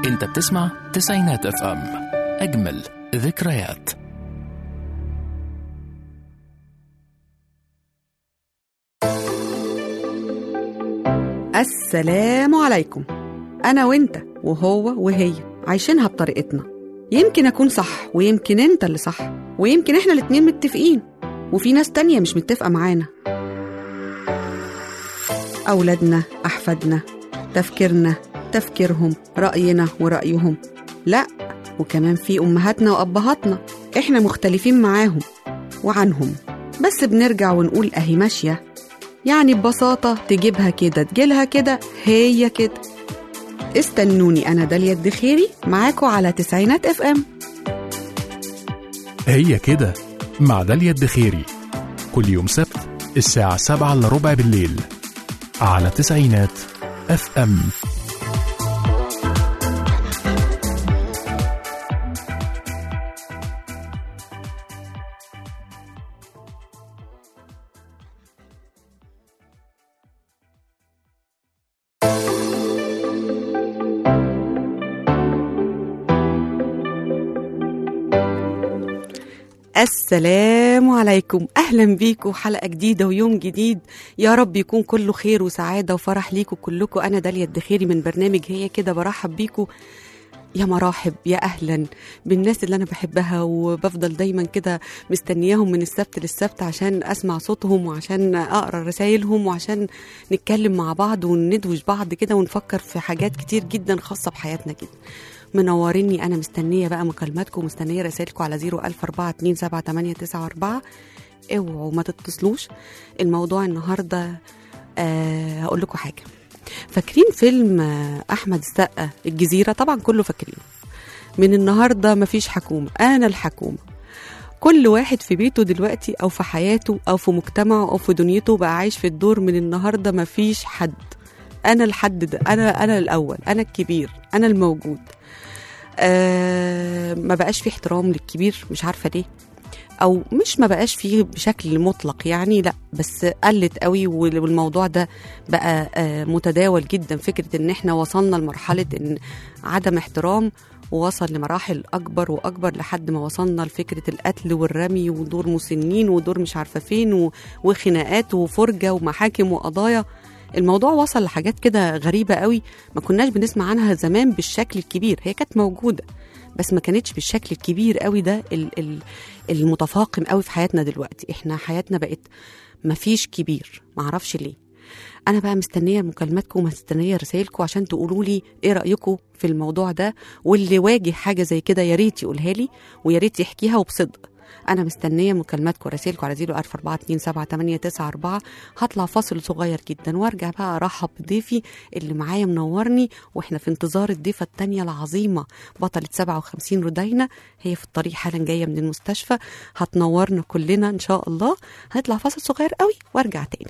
انت بتسمع تسعينات اف ام اجمل ذكريات السلام عليكم أنا وأنت وهو وهي عايشينها بطريقتنا يمكن أكون صح ويمكن أنت اللي صح ويمكن إحنا الاتنين متفقين وفي ناس تانية مش متفقة معانا أولادنا أحفادنا تفكيرنا تفكيرهم رأينا ورأيهم لا وكمان في أمهاتنا وأبهاتنا إحنا مختلفين معاهم وعنهم بس بنرجع ونقول أهي ماشية يعني ببساطة تجيبها كده تجيلها كده هي كده استنوني أنا داليا الدخيري معاكوا على تسعينات اف ام هي كده مع داليا الدخيري كل يوم سبت الساعة سبعة إلا ربع بالليل على تسعينات اف ام السلام عليكم اهلا بيكم حلقه جديده ويوم جديد يا رب يكون كله خير وسعاده وفرح ليكم كلكم انا داليا الدخيري من برنامج هي كده برحب بيكم يا مراحب يا اهلا بالناس اللي انا بحبها وبفضل دايما كده مستنياهم من السبت للسبت عشان اسمع صوتهم وعشان اقرا رسايلهم وعشان نتكلم مع بعض وندوش بعض كده ونفكر في حاجات كتير جدا خاصه بحياتنا كده منوريني انا مستنيه بقى مكالماتكم مستنيه رسائلكم على 010427894 اوعوا ما تتصلوش الموضوع النهارده آه هقول لكم حاجه فاكرين فيلم آه احمد السقا الجزيره طبعا كله فاكرينه من النهارده مفيش حكومه انا الحكومه كل واحد في بيته دلوقتي او في حياته او في مجتمعه او في دنيته بقى عايش في الدور من النهارده مفيش حد انا الحد ده انا انا الاول انا الكبير انا الموجود آه ما بقاش في احترام للكبير مش عارفه ليه او مش ما بقاش فيه بشكل مطلق يعني لا بس قلت قوي والموضوع ده بقى آه متداول جدا فكره ان احنا وصلنا لمرحله ان عدم احترام ووصل لمراحل اكبر واكبر لحد ما وصلنا لفكره القتل والرمي ودور مسنين ودور مش عارفه فين و- وخناقات وفرجه ومحاكم وقضايا الموضوع وصل لحاجات كده غريبة قوي ما كناش بنسمع عنها زمان بالشكل الكبير هي كانت موجودة بس ما كانتش بالشكل الكبير قوي ده ال- ال- المتفاقم قوي في حياتنا دلوقتي احنا حياتنا بقت مفيش كبير معرفش ليه انا بقى مستنيه مكالماتكم ومستنيه رسائلكم عشان تقولوا لي ايه رايكم في الموضوع ده واللي واجه حاجه زي كده يا ريت يقولها لي ويا ريت يحكيها وبصدق انا مستنيه مكالماتكم ورسائلكم على 044278894 هطلع فاصل صغير جدا وارجع بقى ارحب بضيفي اللي معايا منورني واحنا في انتظار الضيفه التانية العظيمه بطله 57 ردينا هي في الطريق حالا جايه من المستشفى هتنورنا كلنا ان شاء الله هنطلع فاصل صغير قوي وارجع تاني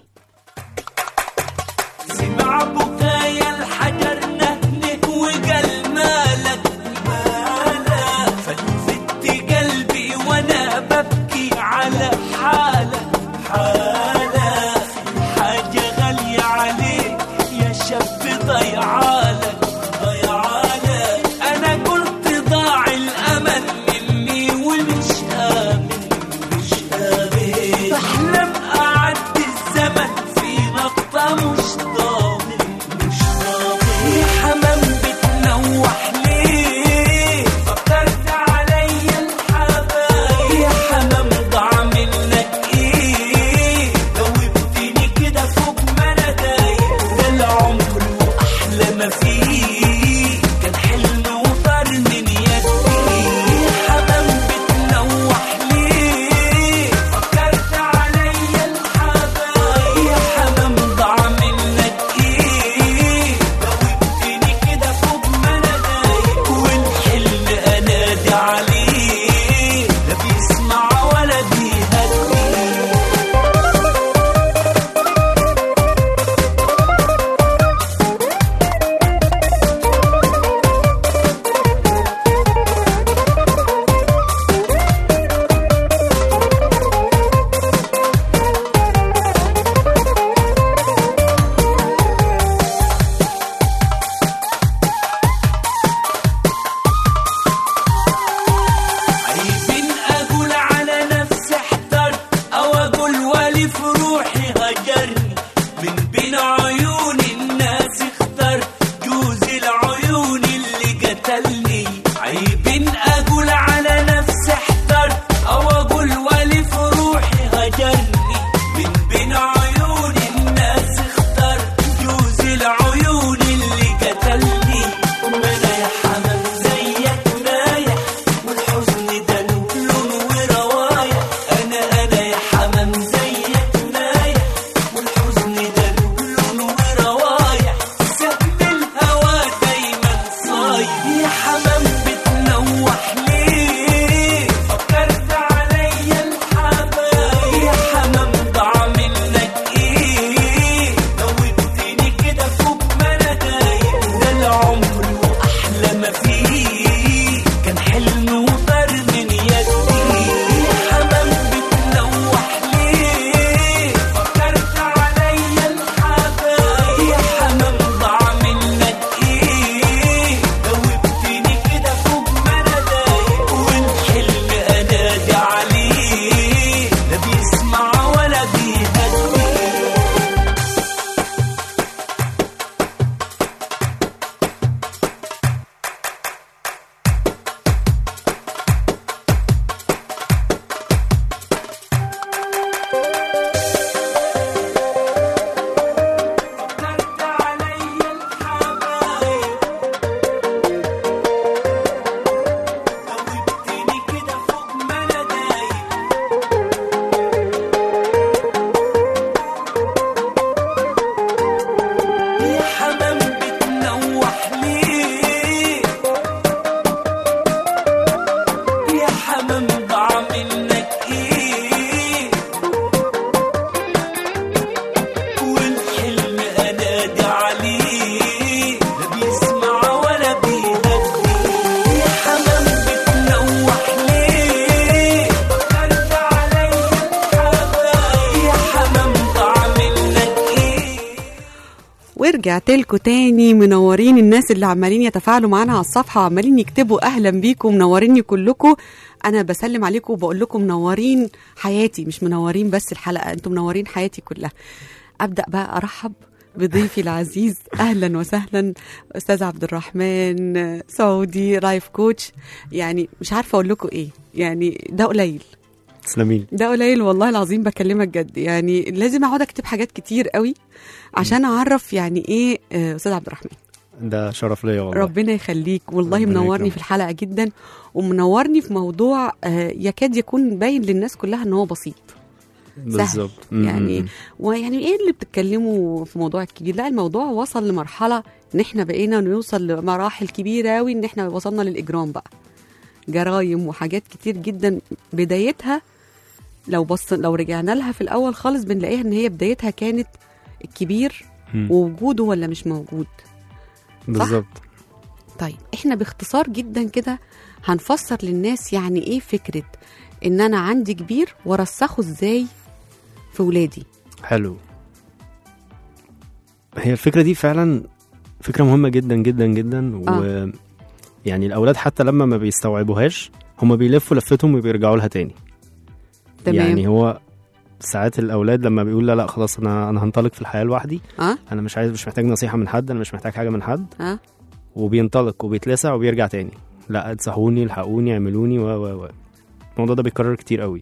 سمع بكايا الحجر نهنه وقال مالك مالك فلفت قلبي وانا ببكي على حالك حالك حاجة غالية عليك يا شاب ضيعالك ضيعالك انا قلت ضاع الامل مني ومش امن مش امن بحلم اعدي الزمن في نقطة مش ضامن مش ضامن يا حمام بتنوح ليه فكرت عليا الحبايب يا حمام ضاع منك ايه جاوبتني كده فوق ما انا دايق ده العمر واحلى ما ورجعت لكم تاني منورين الناس اللي عمالين يتفاعلوا معانا على الصفحه وعمالين يكتبوا اهلا بيكم منوريني كلكم انا بسلم عليكم وبقول لكم منورين حياتي مش منورين بس الحلقه انتم منورين حياتي كلها ابدا بقى ارحب بضيفي العزيز اهلا وسهلا استاذ عبد الرحمن سعودي لايف كوتش يعني مش عارفه اقول لكم ايه يعني ده قليل تسلمي لي. ده قليل والله العظيم بكلمك جد يعني لازم اقعد اكتب حاجات كتير قوي عشان اعرف يعني ايه آه، استاذ عبد الرحمن ده شرف ليا والله ربنا يخليك والله ربنا منورني يكرمك. في الحلقه جدا ومنورني في موضوع آه، يكاد يكون باين للناس كلها ان هو بسيط بالظبط م- يعني م- م. ويعني ايه اللي بتتكلموا في موضوع الكبير لا الموضوع وصل لمرحله ان احنا بقينا نوصل لمراحل كبيره قوي ان احنا وصلنا للاجرام بقى جرايم وحاجات كتير جدا بدايتها لو بص لو رجعنا لها في الاول خالص بنلاقيها ان هي بدايتها كانت الكبير م. ووجوده ولا مش موجود بالظبط طيب احنا باختصار جدا كده هنفسر للناس يعني ايه فكره ان انا عندي كبير وارسخه ازاي في ولادي حلو هي الفكره دي فعلا فكره مهمه جدا جدا جدا و آه. يعني الاولاد حتى لما ما بيستوعبوهاش هم بيلفوا لفتهم وبيرجعوا لها تاني تمام يعني هو ساعات الاولاد لما بيقول لا لا خلاص انا انا هنطلق في الحياه لوحدي اه انا مش عايز مش محتاج نصيحه من حد انا مش محتاج حاجه من حد اه وبينطلق وبيتلسع وبيرجع تاني لا انصحوني الحقوني اعملوني و و و الموضوع ده بيتكرر كتير قوي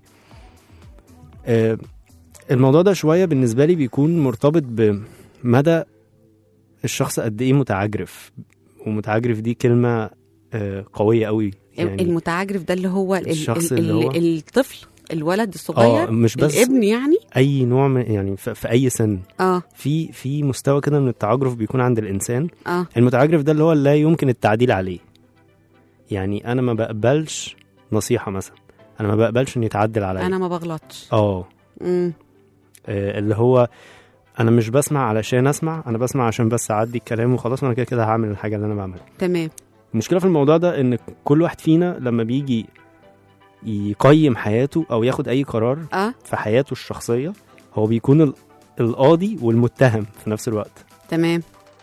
آه، الموضوع ده شويه بالنسبه لي بيكون مرتبط بمدى الشخص قد ايه متعجرف ومتعجرف دي كلمه آه، قويه قوي يعني المتعجرف ده اللي هو ال- الشخص ال- اللي هو- ال- الطفل الولد اه الصغير مش بس الابن يعني اي نوع من يعني في في اي سن اه في في مستوى كده من التعجرف بيكون عند الانسان اه المتعجرف ده اللي هو لا يمكن التعديل عليه يعني انا ما بقبلش نصيحه مثلا انا ما بقبلش ان يتعدل عليا انا ما بغلطش اه امم آه، اللي هو انا مش بسمع علشان اسمع انا بسمع عشان بس اعدي الكلام وخلاص وانا كده كده هعمل الحاجه اللي انا بعملها تمام المشكله في الموضوع ده ان كل واحد فينا لما بيجي يقيم حياته او ياخد اي قرار اه في حياته الشخصيه هو بيكون ال- القاضي والمتهم في نفس الوقت تمام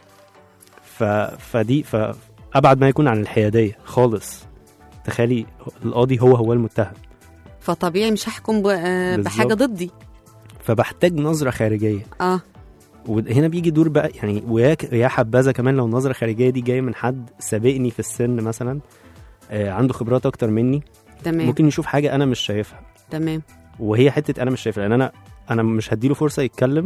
ف... فدي فابعد ما يكون عن الحياديه خالص تخيلي القاضي هو هو المتهم فطبيعي مش هحكم ب- آه، بحاجه بالظبط. ضدي فبحتاج نظره خارجيه اه وهنا بيجي دور بقى يعني ويا يا حبذا كمان لو النظره الخارجيه دي جايه من حد سابقني في السن مثلا آه عنده خبرات اكتر مني تمام ممكن يشوف حاجه انا مش شايفها تمام وهي حته انا مش شايفها لان انا انا مش هديله فرصه يتكلم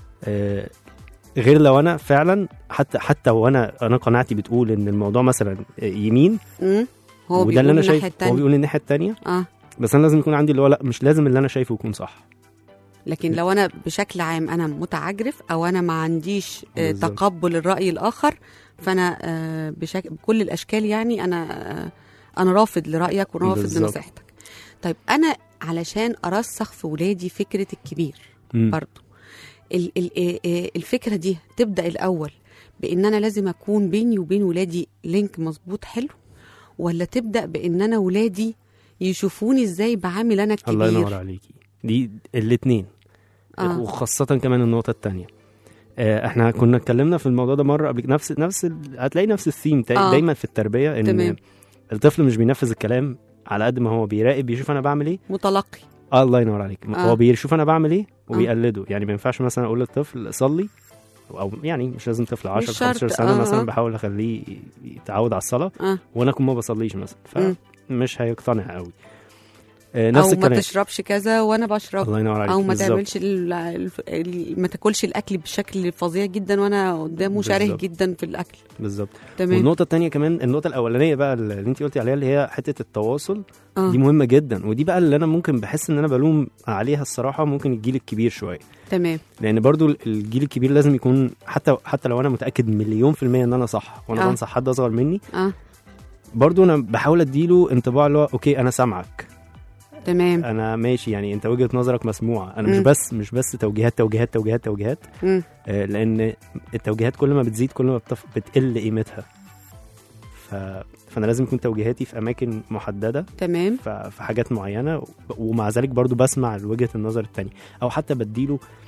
آه غير لو انا فعلا حتى حتى وانا انا قناعتي بتقول ان الموضوع مثلا يمين امم هو وده اللي انا بيقول الناحية شايفه هو التانية. بيقول الناحيه التانيه اه بس انا لازم يكون عندي اللي هو لا مش لازم اللي انا شايفه يكون صح لكن لو انا بشكل عام انا متعجرف او انا ما عنديش آه، بالظبط. تقبل الراي الاخر فانا آه، بشكل بكل الاشكال يعني انا آه، انا رافض لرايك ورافض بالظبط. لنصيحتك طيب انا علشان ارسخ في ولادي فكره الكبير مم. برضو ال- ال- آه، آه، الفكره دي تبدا الاول بان انا لازم اكون بيني وبين ولادي لينك مظبوط حلو ولا تبدا بان انا ولادي يشوفوني ازاي بعامل انا الكبير الله ينور عليكي دي الاثنين آه. وخاصة كمان النقطة التانية آه، احنا كنا اتكلمنا في الموضوع ده مرة قبل نفس نفس ال- هتلاقي نفس الثيم تا- آه. دايما في التربية ان تمام. الطفل مش بينفذ الكلام على قد ما هو بيراقب بيشوف انا بعمل ايه متلقي آه الله ينور عليك آه. هو بيشوف انا بعمل ايه وبيقلده يعني ما ينفعش مثلا اقول للطفل صلي او يعني مش لازم طفل 10 مش شرط، 15 سنة آه، مثلا آه. بحاول اخليه يتعود على الصلاة اه وانا اكون ما بصليش مثلا مم. فمش هيقتنع قوي آه، نفس او ما الكلام تشربش كذا وانا بشرب الله ينور عليك او ما بالظبط. تعملش ال... ال... ال... ما تاكلش الاكل بشكل فظيع جدا وانا قدامه شره بالظبط. جدا في الاكل بالظبط تمام والنقطة التانية كمان النقطة الأولانية بقى اللي انت قلتي عليها اللي هي حتة التواصل اه دي مهمة جدا ودي بقى اللي أنا ممكن بحس إن أنا بلوم عليها الصراحة ممكن الجيل الكبير شوية تمام لأن برضو الجيل الكبير لازم يكون حتى حتى لو أنا متأكد مليون في المية إن أنا صح وأنا آه. بنصح حد أصغر مني اه برضو أنا بحاول أديله انطباع اللي هو أوكي أنا سامعك تمام أنا ماشي يعني أنت وجهة نظرك مسموعة أنا مش مم. بس مش بس توجيهات توجيهات توجيهات توجيهات مم. آه، لان التوجيهات كل ما بتزيد كل ما بتف... بتقل قيمتها ف... فانا لازم يكون توجيهاتي في اماكن محدده تمام ف... في حاجات معينه ومع ذلك برضو بسمع وجهه النظر التانية او حتى بديله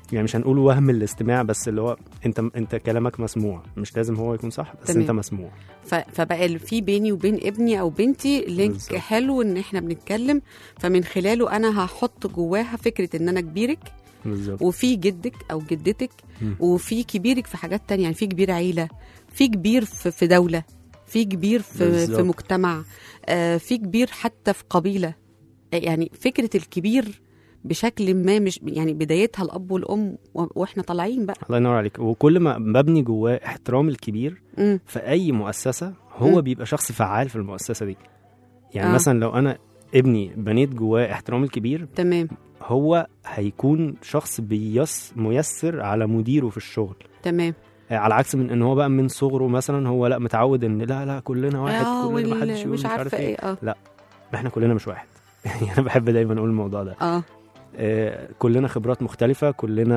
يعني مش هنقول وهم الاستماع بس اللي هو انت انت كلامك مسموع مش لازم هو يكون صح بس تمام. انت مسموع ف- فبقى ال- في بيني وبين ابني او بنتي لينك بالظبط. حلو ان احنا بنتكلم فمن خلاله انا هحط جواها فكره ان انا كبيرك بالظبط وفي جدك او جدتك مم. وفي كبيرك في حاجات تانية يعني في كبير عيله في كبير في, في دوله في كبير في, بالظبط. في مجتمع آه في كبير حتى في قبيله آه، يعني فكره الكبير بشكل ما مش يعني بدايتها الاب والام و- واحنا طالعين بقى الله ينور عليك وكل ما ببني جواه احترام الكبير مم. في اي مؤسسه هو مم. بيبقى شخص فعال في المؤسسه دي يعني آه. آه. مثلا لو انا ابني بنيت جواه احترام الكبير تمام هو هيكون شخص بيس ميسر على مديره في الشغل تمام آه، على عكس من ان هو بقى من صغره مثلا هو لا متعود ان لا لا كلنا واحد آه، كلنا وال- ما حدش يقول مش عارفه ايه اه احنا كلنا مش واحد يعني انا بحب دايما اقول الموضوع ده اه آه، كلنا خبرات مختلفة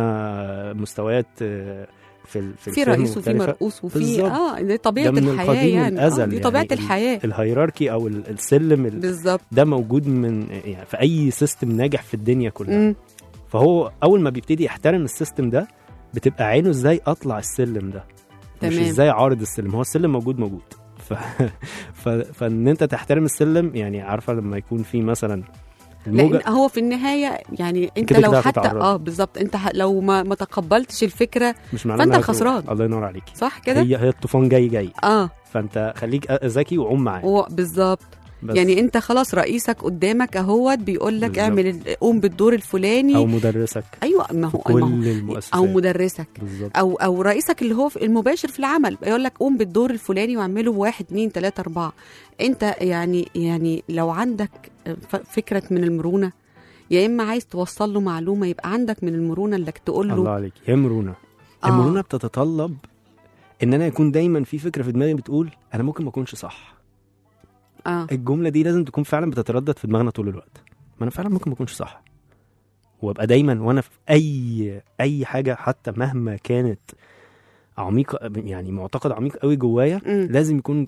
كلنا مستويات آه، في ال- في في الفهم رئيس وفي مختلفة. مرؤوس وفي بالظبط. اه دي طبيعه ده من الحياه القديم يعني الأزل آه دي طبيعه يعني ال- الحياه الهيراركي او ال- السلم ال- بالظبط ده موجود من يعني في اي سيستم ناجح في الدنيا كلها مم. فهو اول ما بيبتدي يحترم السيستم ده بتبقى عينه ازاي اطلع السلم ده مش تمام. ازاي عارض السلم هو السلم موجود موجود ف... ف... فان انت تحترم السلم يعني عارفه لما يكون في مثلا الموجه لان هو في النهايه يعني انت كده لو كده حتى هتتعرض. اه بالظبط انت ح- لو ما ما تقبلتش الفكره مش معناه فأنت إنها الخسران. تروح. الله ينور عليكي صح كده هي هي الطوفان جاي جاي اه فانت خليك ذكي وعوم معاه هو بالظبط بس يعني انت خلاص رئيسك قدامك اهوت بيقول لك بالظبط. اعمل ال- قوم بالدور الفلاني او مدرسك ايوه ما في هو كل ما هو المؤسسات او مدرسك بالظبط او او رئيسك اللي هو في- المباشر في العمل يقول لك قوم بالدور الفلاني واعمله واحد اتنين تلاته اربعه انت يعني يعني لو عندك ف- فكره من المرونه يا اما عايز توصل له معلومه يبقى عندك من المرونه انك تقول له الله عليك يا مرونه آه. المرونه بتتطلب ان انا يكون دايما في فكره في دماغي بتقول انا ممكن ما اكونش صح اه الجمله دي لازم تكون فعلا بتتردد في دماغنا طول الوقت ما انا فعلا ممكن ما اكونش صح وابقى دايما وانا في اي اي حاجه حتى مهما كانت عميقه يعني معتقد عميق قوي جوايا مم. لازم يكون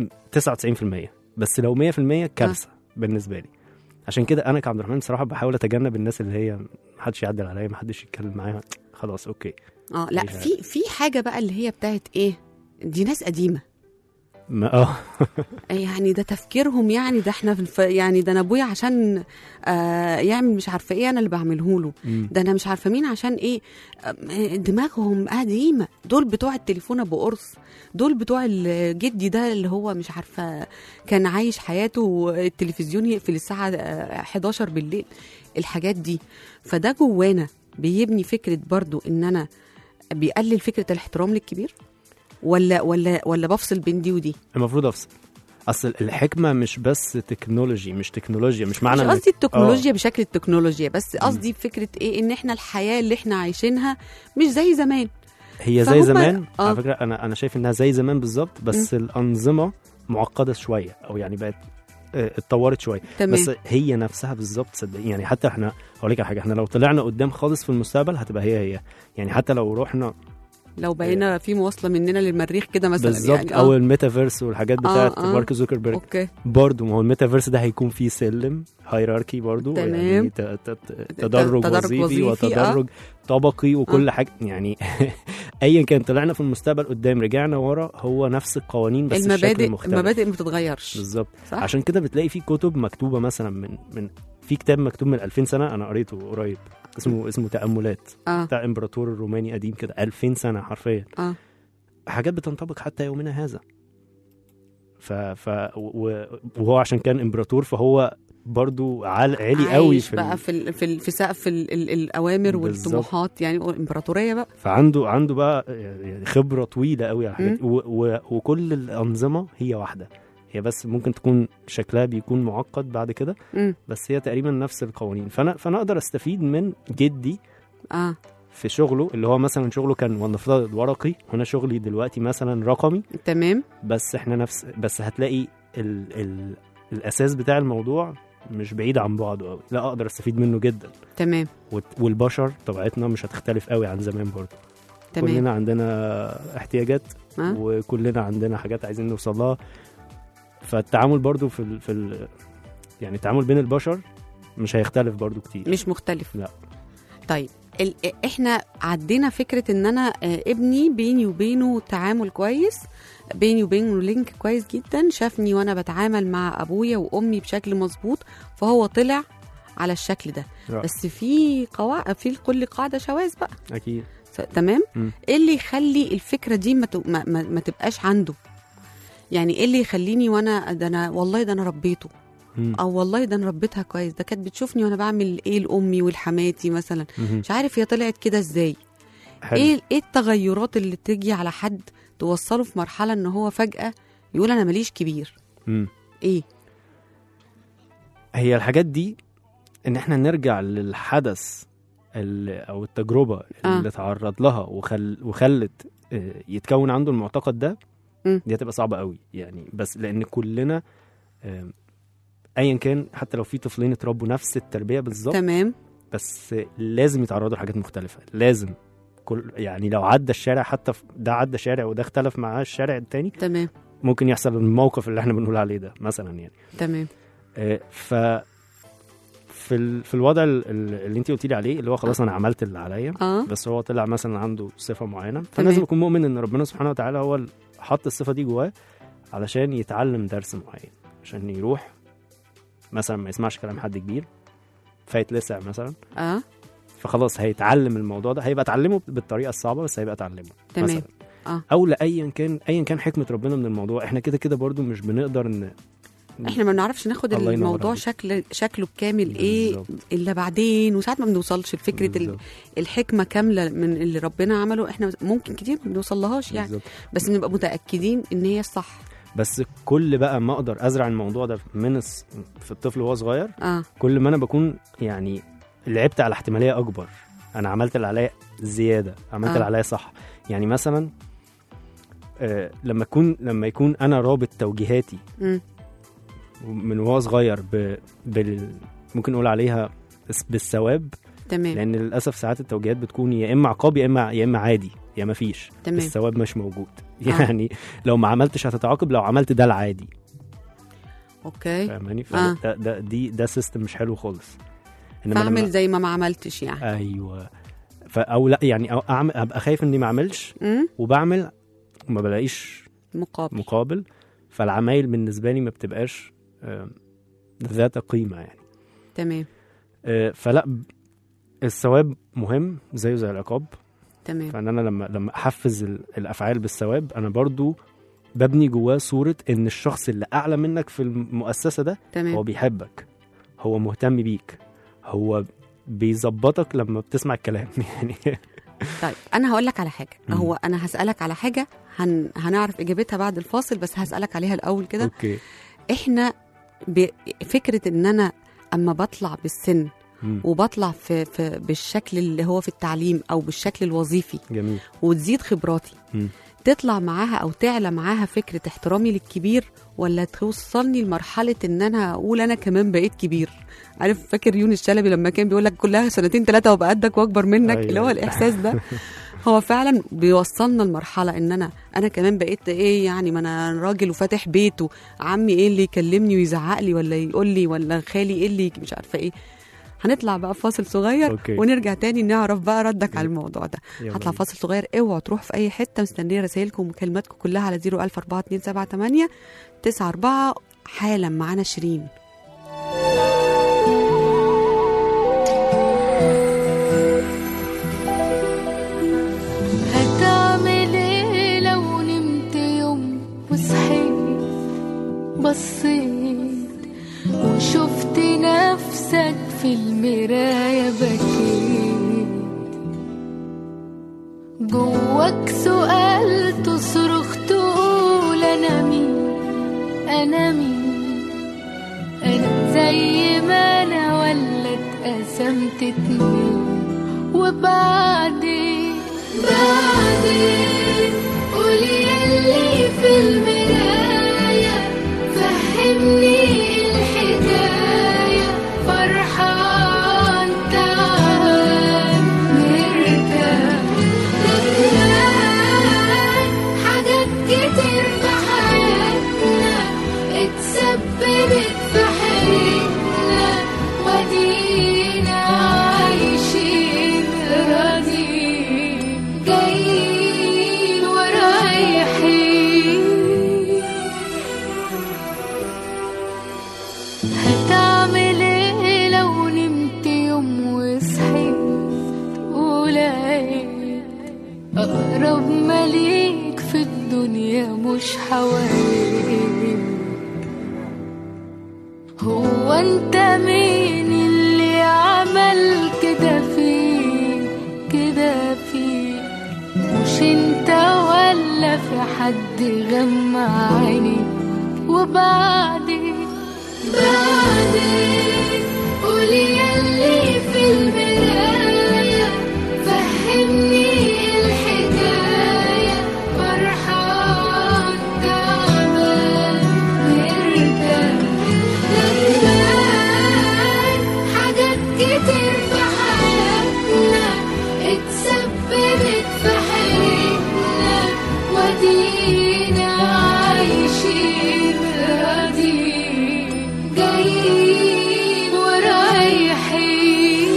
99% بس لو 100% كارثه بالنسبه لي عشان كده انا كعبد الرحمن بصراحه بحاول اتجنب الناس اللي هي محدش يعدل عليا محدش يتكلم معايا خلاص اوكي اه لا مش عارف. في في حاجه بقى اللي هي بتاعت ايه دي ناس قديمه ما اه يعني ده تفكيرهم يعني ده احنا في الف... يعني ده انا ابويا عشان آه يعمل مش عارفه ايه انا اللي بعمله له مم. ده انا مش عارفه مين عشان ايه آه، دماغهم قديمه دول بتوع التليفون ابو قرص دول بتوع الجدي ده اللي هو مش عارفه كان عايش حياته التلفزيون يقفل الساعه آه، 11 بالليل الحاجات دي فده جوانا بيبني فكره برضو ان انا بيقلل فكره الاحترام للكبير ولا ولا ولا بفصل بين دي ودي المفروض افصل اصل الحكمه مش بس تكنولوجي مش تكنولوجيا مش معنى مش إنك- قصدي التكنولوجيا بشكل التكنولوجيا بس قصدي فكره ايه ان احنا الحياه اللي احنا عايشينها مش زي زمان هي زي فهم- زمان آه. على فكره انا انا شايف انها زي زمان بالظبط بس الانظمه معقده شويه او يعني بقت آه، اتطورت شويه تمام بس هي نفسها بالظبط صدقيني يعني حتى احنا هقول لك على حاجه احنا لو طلعنا قدام خالص في المستقبل هتبقى هي هي يعني حتى لو رحنا لو بقينا في مواصله مننا للمريخ كده مثلا بالظبط يعني او الميتافيرس والحاجات بتاعت آه. مارك زوكربيرج اوكي برضه ما هو الميتافيرس ده هيكون فيه سلم هيراركي برضه تمام. يعني ت- ت- ت- تدرج, تدرج وظيفي, وظيفي، آه. وتدرج طبقي وكل حاجه يعني ايا كان طلعنا في المستقبل قدام رجعنا ورا هو نفس القوانين بس المبادئ الشكل مختلف المبادئ ما بتتغيرش بالظبط صح عشان كده بتلاقي في كتب مكتوبه مثلا من من في كتاب مكتوب من 2000 سنه انا قريته قريب اسمه اسمه تاملات اه بتاع امبراطور الروماني قديم كده 2000 سنه حرفيا اه حاجات بتنطبق حتى يومنا هذا ف, ف و- وهو عشان كان امبراطور فهو برضو عال عالي قوي عايش في بقى ال... في ال في, ال في سقف ال ال الاوامر بالظبط. والطموحات يعني امبراطوريه بقى فعنده عنده بقى يعني خبره طويله قوي على الحاجات دي. و... و... وكل الانظمه هي واحده هي بس ممكن تكون شكلها بيكون معقد بعد كده امم بس هي تقريبا نفس القوانين فانا فانا اقدر استفيد من جدي اه في شغله اللي هو مثلا شغله كان ونفترض ورقي وانا شغلي دلوقتي مثلا رقمي تمام بس احنا نفس بس هتلاقي ال... ال... الاساس بتاع الموضوع مش بعيد عن بعضه قوي لا اقدر استفيد منه جدا تمام وت- والبشر طبيعتنا مش هتختلف قوي عن زمان برضه تمام كلنا عندنا احتياجات آه. وكلنا عندنا حاجات عايزين نوصل لها فالتعامل برضه في ال... في ال... يعني التعامل بين البشر مش هيختلف برضه كتير مش مختلف لا. طيب ال- احنا عدينا فكره ان انا آه، ابني بيني وبينه تعامل كويس بيني وبينه لينك كويس جدا شافني وانا بتعامل مع ابويا وامي بشكل مظبوط فهو طلع على الشكل ده آه. بس في قواعد في كل قاعده شواذ بقى اكيد ف- تمام مم. ايه اللي يخلي الفكره دي ما, ت- ما, ما, ما تبقاش عنده يعني ايه اللي يخليني وانا ده انا والله ده انا ربيته مم. او والله ده انا ربيتها كويس ده كانت بتشوفني وانا بعمل ايه لامي ولحماتي مثلا مهم. مش عارف هي طلعت كده ازاي حلو. ايه ايه التغيرات اللي تيجي على حد توصله في مرحله ان هو فجاه يقول انا ماليش كبير مم. ايه هي الحاجات دي ان احنا نرجع للحدث ال- او التجربه آه. اللي تعرض لها وخل وخلت آه، يتكون عنده المعتقد ده مم. دي هتبقى صعبه قوي يعني بس لان كلنا آم، ايا كان حتى لو في طفلين اتربوا نفس التربيه بالظبط تمام بس لازم يتعرضوا لحاجات مختلفه لازم كل يعني لو عدى الشارع حتى في- ده عدى شارع وده اختلف معاه الشارع التاني تمام ممكن يحصل الموقف اللي احنا بنقول عليه ده مثلا يعني تمام آه، ف في ال... في الوضع ال- ال- اللي انت قلتي لي عليه اللي هو خلاص انا عملت اللي عليا اه بس هو طلع مثلا عنده صفه معينه فلازم اكون مؤمن ان ربنا سبحانه وتعالى هو اللي حط الصفه دي جواه علشان يتعلم درس معين عشان يروح مثلا ما يسمعش كلام حد كبير فيتلسع مثلا اه فخلاص هيتعلم الموضوع ده هيبقى اتعلمه بالطريقه الصعبه بس هيبقى اتعلمه تمام. مثلا آه. او لايا كان ايا كان حكمه ربنا من الموضوع احنا كده كده برضو مش بنقدر ان احنا ما بنعرفش ناخد الله ينور الموضوع عليك. شكل شكله بكامل ايه بالظبط. الا بعدين وساعات ما بنوصلش لفكره ال- بالظبط. الحكمه كامله من اللي ربنا عمله احنا ممكن كتير ما بنوصلهاش يعني بالظبط. بس نبقى متاكدين ان هي الصح بس كل بقى ما اقدر ازرع الموضوع ده من الس- في الطفل وهو صغير اه كل ما انا بكون يعني لعبت على احتماليه اكبر انا عملت اللي عليا زياده عملت آه. اللي عليا صح يعني مثلا آه لما يكون لما يكون انا رابط توجيهاتي مم. من وهو صغير ب... بال ممكن نقول عليها اس- بالثواب تمام لان للاسف ساعات التوجيهات بتكون يا اما عقاب يا اما يا اما عادي يا ما فيش تمام. الثواب مش موجود يعني لو ما عملتش هتتعاقب لو عملت ده العادي اوكي فاهماني آه. فده ده دي ده سيستم مش حلو خالص انما فاعمل لما زي ما ما عملتش يعني ايوه ف او لا يعني أو أعمل ابقى خايف اني ما اعملش امم وبعمل وما بلاقيش مقابل مقابل فالعمايل بالنسبه لي ما بتبقاش آم، ذات قيمه يعني تمام آه، فلا ب- الثواب مهم زيه زي العقاب تمام فان انا لما لما احفز ال- الافعال بالثواب انا برضو ببني جواه صوره ان الشخص اللي اعلى منك في المؤسسه ده هو تمام بيحبك هو مهتم بيك هو بيظبطك لما بتسمع الكلام يعني طيب انا هقول لك على حاجه مم. هو انا هسالك على حاجه هن... هنعرف اجابتها بعد الفاصل بس هسالك عليها الاول كده اوكي احنا ب... فكره ان انا اما بطلع بالسن مم. وبطلع في, في بالشكل اللي هو في التعليم او بالشكل الوظيفي جميل وتزيد خبراتي مم. تطلع معاها او تعلى معاها فكره احترامي للكبير ولا توصلني لمرحله ان انا اقول انا كمان بقيت كبير عارف فاكر يونس شلبي لما كان بيقول لك كلها سنتين ثلاثه وابقى قدك واكبر منك أيوة. اللي هو الاحساس ده هو فعلا بيوصلنا لمرحله ان انا انا كمان بقيت ايه يعني ما انا راجل وفاتح بيته عمي ايه اللي يكلمني ويزعق لي ولا يقول لي ولا خالي ايه اللي مش عارفه ايه هنطلع بقى فاصل صغير أوكي. ونرجع تاني نعرف بقى ردك على الموضوع ده يلا هطلع بينا. فاصل صغير اوعوا تروحوا في اي حته مستنيه رسائلكم ومكالماتكم كلها على 0042778 94 حالا معانا شيرين هتعمل ايه لو نمت يوم وصحيت بصيت وشفت نفسك في المراية بكيت جواك سؤال تصرخ تقول انا مين انا مين انا زي ما انا ولا اتقسمت اتنين وبعدين بعدين قولي يلي في المراية فهمني الحكاية فرحان تعال نرتاح ندمان حاجات كتير في حياتنا اتسببت في حياتنا ودينا عايشين ما ليك في الدنيا مش حواليك هو انت مين اللي عمل كده فيك كده فيك مش انت ولا في حد غمى عينيك وبعدين بعدين قولي يلي في المراية فهمني الحكاية فرحان تعبان مرتاح ندمان حاجات كتير في حياتنا اتسببت في حياتنا ودينا عايشين راضيين جايين ورايحين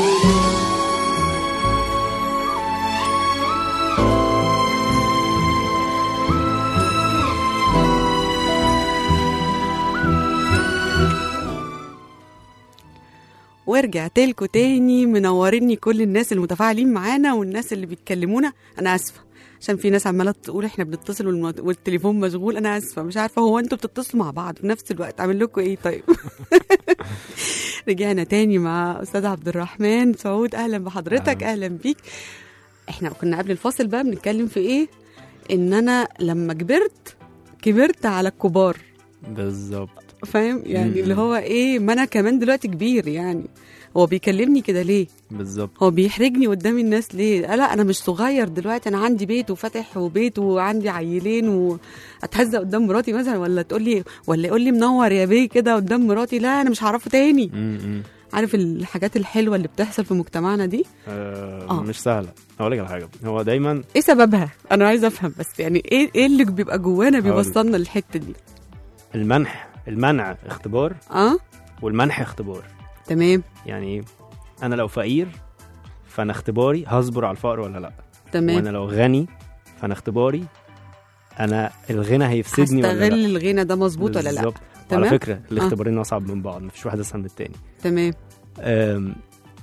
ورجعت لكم تاني منوريني كل الناس المتفاعلين معانا والناس اللي بيتكلمونا انا اسفه عشان في ناس عماله تقول احنا بنتصل والم- والتليفون مشغول انا اسفه مش عارفه هو انتوا بتتصلوا مع بعض في نفس الوقت اعمل لكم ايه طيب رجعنا تاني مع استاذ عبد الرحمن سعود اهلا بحضرتك اهلا بيك احنا كنا قبل الفاصل بقى بنتكلم في ايه ان انا لما كبرت كبرت على الكبار بالظبط فاهم يعني مم. اللي هو ايه ما انا كمان دلوقتي كبير يعني هو بيكلمني كده ليه بالظبط هو بيحرجني قدام الناس ليه لا انا مش صغير دلوقتي انا عندي بيت وفاتح وبيت وعندي عيلين واتهزق قدام مراتي مثلا ولا تقول لي ولا يقول لي منور يا بيه كده قدام مراتي لا انا مش هعرفه تاني م-م. عارف الحاجات الحلوه اللي بتحصل في مجتمعنا دي آه آه. مش سهله اقول لك على حاجه هو دايما ايه سببها انا عايزه افهم بس يعني ايه ايه اللي بيبقى جوانا هقولك. بيوصلنا للحته دي المنح المنع اختبار اه والمنح اختبار تمام يعني ايه انا لو فقير فانا اختباري هصبر على الفقر ولا لا تمام وانا لو غني فانا اختباري انا الغنى هيفسدني ولا هستغل لا الغنى ده مظبوط ولا لا بالظبط. تمام. وعلى فكره الاختبارين اصعب من بعض مفيش واحد اسهل من التاني تمام أم،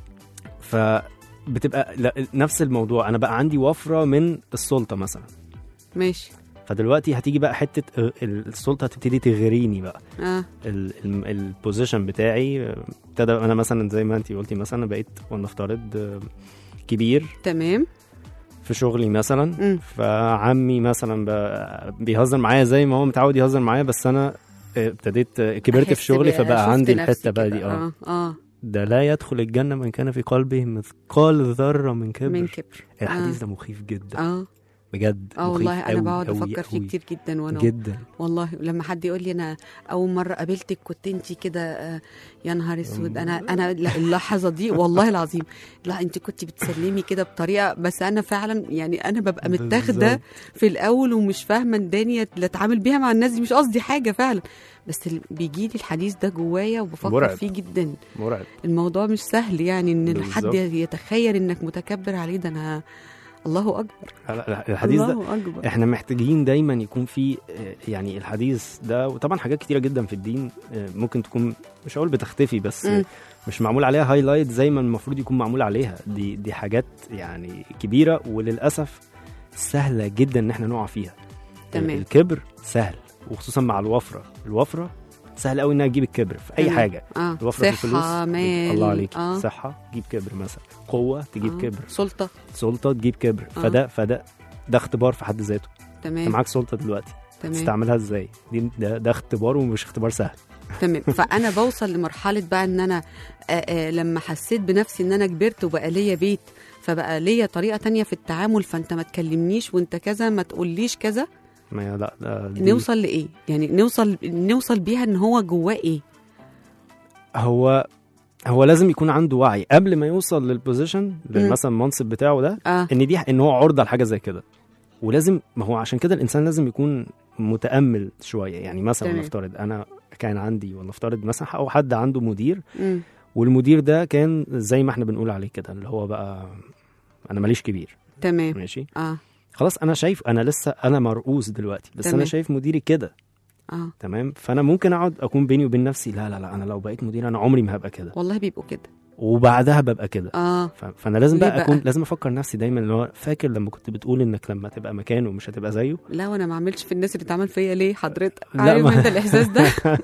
فبتبقى لا- نفس الموضوع انا بقى عندي وفره من السلطه مثلا ماشي فدلوقتي هتيجي بقى حته اه، السلطه هتبتدي تغريني بقى اه البوزيشن بتاعي اه، ابتدى انا مثلا زي ما انت قلتي مثلا بقيت ولنفترض اه، كبير تمام في شغلي مثلا مم. فعمي مثلا ب- بيهزر معايا زي ما هو متعود يهزر معايا بس انا اه، ابتديت اه، كبرت في أحس شغلي بقى- فبقى شفت عندي نفسي الحته بقى كده. دي اه اه اه ده لا يدخل الجنه من كان في قلبه مثقال ذره من كبر من كبر الحديث آه. ده مخيف جدا اه بجد اه مخيف والله انا أوي بقعد أوي افكر فيه أوي. كتير جدا وانا جدا والله لما حد يقول لي انا اول مره قابلتك كنت انت كده آه، يا نهار اسود انا انا لا اللحظه دي والله العظيم لا انت كنت بتسلمي كده بطريقه بس انا فعلا يعني انا ببقى متاخده بالظبط. في الاول ومش فاهمه الدنيا اللي اتعامل بيها مع الناس دي مش قصدي حاجه فعلا بس ال- بيجي لي الحديث ده جوايا وبفكر مرعب. فيه جدا مرعب الموضوع مش سهل يعني ان حد بالظبط. يتخيل انك متكبر عليه ده انا الله اكبر لا، لا، الحديث ده الله اكبر احنا محتاجين دايما يكون في آه، يعني الحديث ده وطبعا حاجات كتيره جدا في الدين آه، ممكن تكون مش هقول بتختفي بس مم. مش معمول عليها هايلايت زي ما المفروض يكون معمول عليها دي دي حاجات يعني كبيره وللاسف سهله جدا ان احنا نقع فيها تمام. الكبر سهل وخصوصا مع الوفره الوفره سهل قوي انها تجيب الكبر في اي تمام. حاجه اه الوفره في الفلوس صحه مال الله عليك اه صحه تجيب كبر مثلا قوه تجيب آه. كبر سلطه سلطه تجيب كبر آه. فده فده ده اختبار في حد ذاته انت تمام معاك سلطه دلوقتي تمام تستعملها ازاي دي ده, ده اختبار ومش اختبار سهل تمام فانا بوصل لمرحله بقى ان انا آآ آآ لما حسيت بنفسي ان انا كبرت وبقى ليا بيت فبقى ليا طريقه تانية في التعامل فانت ما تكلمنيش وانت كذا ما تقوليش كذا ما لا ده دي نوصل لايه يعني نوصل نوصل بيها ان هو جواه ايه هو هو لازم يكون عنده وعي قبل ما يوصل للبوزيشن مم. مثلا المنصب بتاعه ده اه ان دي ان هو عرضه لحاجه زي كده ولازم ما هو عشان كده الانسان لازم يكون متامل شويه يعني مثلا تمام. نفترض انا كان عندي ونفترض مثلا او حد عنده مدير مم. والمدير ده كان زي ما احنا بنقول عليه كده اللي هو بقى انا ماليش كبير تمام ماشي اه خلاص انا شايف انا لسه انا مرؤوس دلوقتي بس تمام. انا شايف مديري كده اه تمام فانا ممكن اقعد اكون بيني وبين نفسي لا لا لا انا لو بقيت مدير انا عمري ما هبقى كده والله بيبقوا كده وبعدها ببقى كده اه ف- فانا لازم ليه بقى, بقى؟ اكون لازم افكر نفسي دايما اللي هو فاكر لما كنت بتقول انك لما تبقى مكانه مش هتبقى زيه لا وانا ما اعملش في الناس اللي اتعمل فيا ليه حضرتك لا، عارف ما- انت الاحساس ده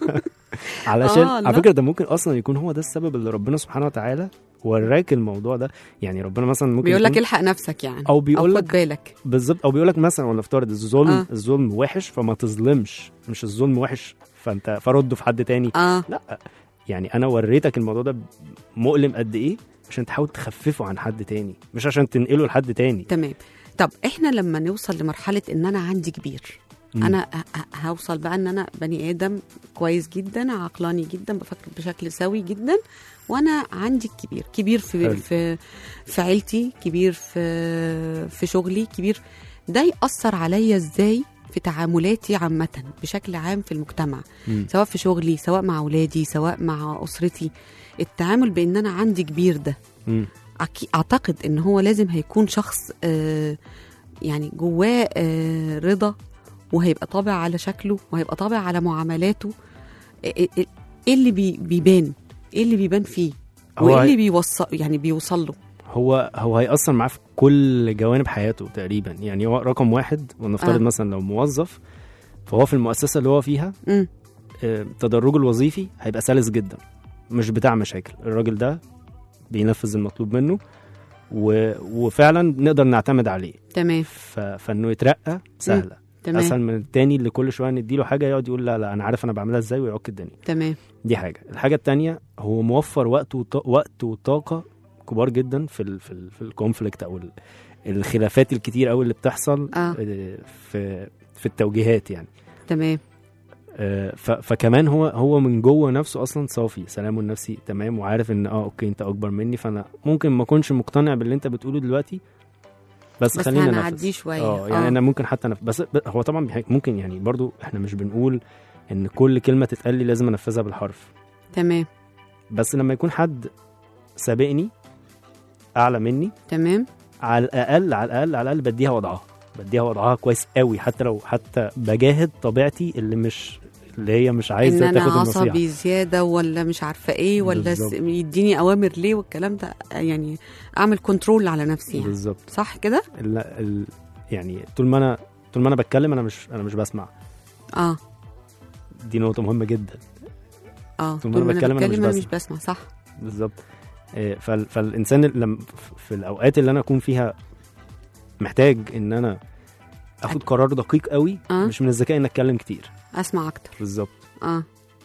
علشان آه، على لا. فكره ده ممكن اصلا يكون هو ده السبب اللي ربنا سبحانه وتعالى وراك الموضوع ده يعني ربنا مثلا ممكن بيقول لك يكون- الحق نفسك يعني او بيقول او لك خد بالك بالظبط او بيقول لك مثلا ولنفترض الظلم آه. آه. الظلم وحش فما تظلمش مش الظلم وحش فانت فرده في حد تاني اه لا يعني انا وريتك الموضوع ده مؤلم قد ايه عشان تحاول تخففه عن حد تاني مش عشان تنقله لحد تاني تمام طب احنا لما نوصل لمرحله ان انا عندي كبير مم. انا ه- ه- هوصل بقى ان انا بني ادم كويس جدا عقلاني جدا بفكر بشكل سوي جدا وانا عندي الكبير كبير في حلو. في في عيلتي كبير في في شغلي كبير ده ياثر عليا ازاي في تعاملاتي عامه بشكل عام في المجتمع مم. سواء في شغلي سواء مع اولادي سواء مع اسرتي التعامل بان انا عندي كبير ده مم. أكي- اعتقد ان هو لازم هيكون شخص آه يعني جواه آه رضا وهيبقى طابع على شكله وهيبقى طابع على معاملاته ايه إيه- إيه اللي بي بيبان ايه اللي بيبان فيه هو وايه هي- اللي بيوصل يعني بيوصل له هو هو هيأثر معاه في كل جوانب حياته تقريبا يعني هو رقم واحد ونفترض آه. آه. مثلا لو موظف فهو في المؤسسة اللي هو فيها امم آه، تدرجه الوظيفي هيبقى سلس جدا مش بتاع مشاكل الراجل ده بينفذ المطلوب منه و... وفعلا نقدر نعتمد عليه تمام ف... فانه يترقى سهله تمام اسهل من التاني اللي كل شويه نديله حاجه يقعد يقول لا لا انا عارف انا بعملها ازاي ويعك الدنيا تمام دي حاجه الحاجه التانية هو موفر وقت وط... وقت وطاقه كبار جدا في ال... في ال... في الكونفليكت او ال... الخلافات الكتير قوي اللي بتحصل آه. آه، في في التوجيهات يعني تمام آه، ف... فكمان هو هو من جوه نفسه اصلا صافي سلامه النفسي تمام وعارف ان اه اوكي انت اكبر مني فانا ممكن ما اكونش مقتنع باللي انت بتقوله دلوقتي بس, بس خلينا هنعديه ننفذ. شوية. اه يعني آه. انا ممكن حتى نف... بس ب- هو طبعا بيح- ممكن يعني برضو احنا مش بنقول ان كل كلمه تتقال لي لازم انفذها بالحرف تمام بس لما يكون حد سابقني اعلى مني تمام على الاقل على الاقل على الاقل بديها وضعها بديها وضعها كويس قوي حتى لو حتى بجاهد طبيعتي اللي مش اللي هي مش ان عايزه انا تاخد النصيحه عصبي زياده ولا مش عارفه ايه ولا بالظبط. س- يديني اوامر ليه والكلام ده يعني اعمل كنترول على نفسي يعني بالظبط صح كده ال... ال... يعني طول ما انا طول ما انا بتكلم انا مش انا مش بسمع اه دي نقطه مهمه جدا اه طول طول ما ما أنا انا بتكلم أنا بتكلم مش انا مش بسمع. بسمع صح بالظبط آه، فال... فالانسان لما في الاوقات اللي انا اكون فيها محتاج ان انا اخد قرار دقيق قوي آه. مش من الذكاء ان اتكلم كتير اسمع اكتر بالظبط اه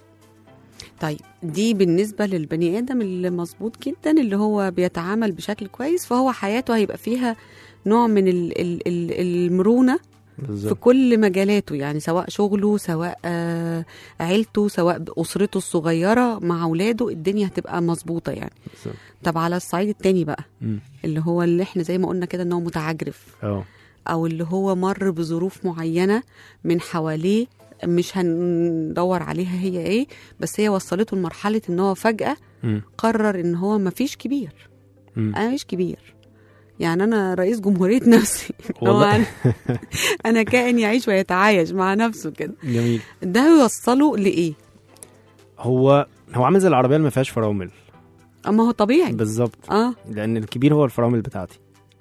طيب دي بالنسبة للبني آدم اللي مظبوط جدا اللي هو بيتعامل بشكل كويس فهو حياته هيبقى فيها نوع من ال ال ال المرونة في بالظبط كل مجالاته يعني سواء شغله سواء آه عيلته سواء أسرته الصغيرة مع أولاده الدنيا هتبقى مظبوطة يعني بالظبط طب على الصعيد التاني بقى مم. اللي هو اللي احنا زي ما قلنا كده ان هو متعجرف اه او اللي هو مر بظروف معينه من حواليه مش هندور عليها هي ايه بس هي وصلته لمرحله ان هو فجاه مم. قرر ان هو مفيش كبير مم. انا مش كبير يعني انا رئيس جمهوريه نفسي هو والله. انا انا كائن يعيش ويتعايش مع نفسه كده جميل ده يوصله لايه هو هو عامل زي العربيه اللي ما فيهاش فرامل اما هو طبيعي بالظبط اه لان الكبير هو الفرامل بتاعتي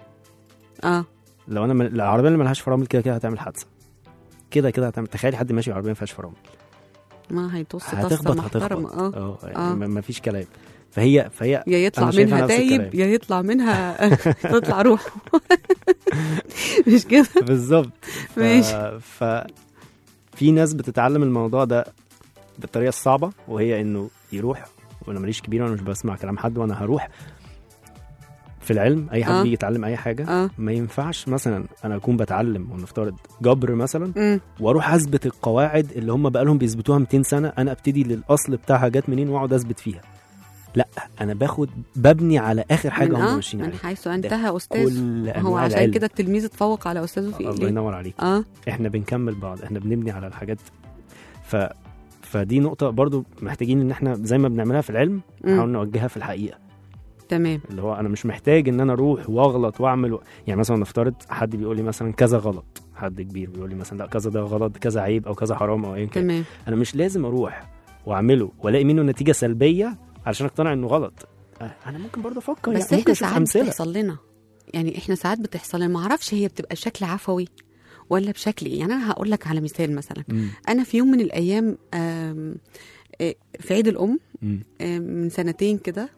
اه لو انا من... العربيه اللي ملهاش فرامل كده كده هتعمل حادثه كده كده هتعمل تخيلي حد ماشي بعربيه ما فيهاش فرامل ما هيطص طصه هتخبط محترمه هتخبط اه اه آه. ما ما فيش كلام فهي فهي يا يطلع أنا شايفها منها نفس تايب الكلام. يا يطلع منها تطلع روحه مش كده بالظبط ف... ماشي. ف في ناس بتتعلم الموضوع ده بالطريقه الصعبه وهي انه يروح وانا ماليش كبير وانا مش بسمع كلام حد وانا هروح في العلم اي حد آه. بيجي يتعلم اي حاجه اه ما ينفعش مثلا انا اكون بتعلم ونفترض جبر مثلا امم واروح اثبت القواعد اللي هم بقالهم بيثبتوها 200 سنه انا ابتدي للاصل بتاعها جت منين واقعد اثبت فيها لا انا باخد ببني على اخر حاجه من, هم آه ماشيين من عليها حيث انتهى استاذ كل هو انواع عشان العلم كده التلميذ اتفوق على استاذه في الله ايه ينور عليك اه احنا بنكمل بعض احنا بنبني على الحاجات ف فدي نقطة برضو محتاجين ان احنا زي ما بنعملها في العلم مم. نحاول نوجهها في الحقيقة تمام اللي هو انا مش محتاج ان انا اروح واغلط واعمل و... يعني مثلا نفترض حد بيقول لي مثلا كذا غلط حد كبير بيقول لي مثلا لا كذا ده غلط كذا عيب او كذا حرام او ايا كان تمام انا مش لازم اروح واعمله والاقي منه نتيجة سلبية علشان اقتنع انه غلط آه، انا ممكن برضه افكر بس يعني ممكن احنا اشوف ساعات امثله بتحصل لنا يعني احنا ساعات بتحصل لنا ما اعرفش هي بتبقى بشكل عفوي ولا بشكل ايه يعني انا هقول لك على مثال مثلا مم. انا في يوم من الايام آم، آه، في عيد الام مم. آه، من سنتين كده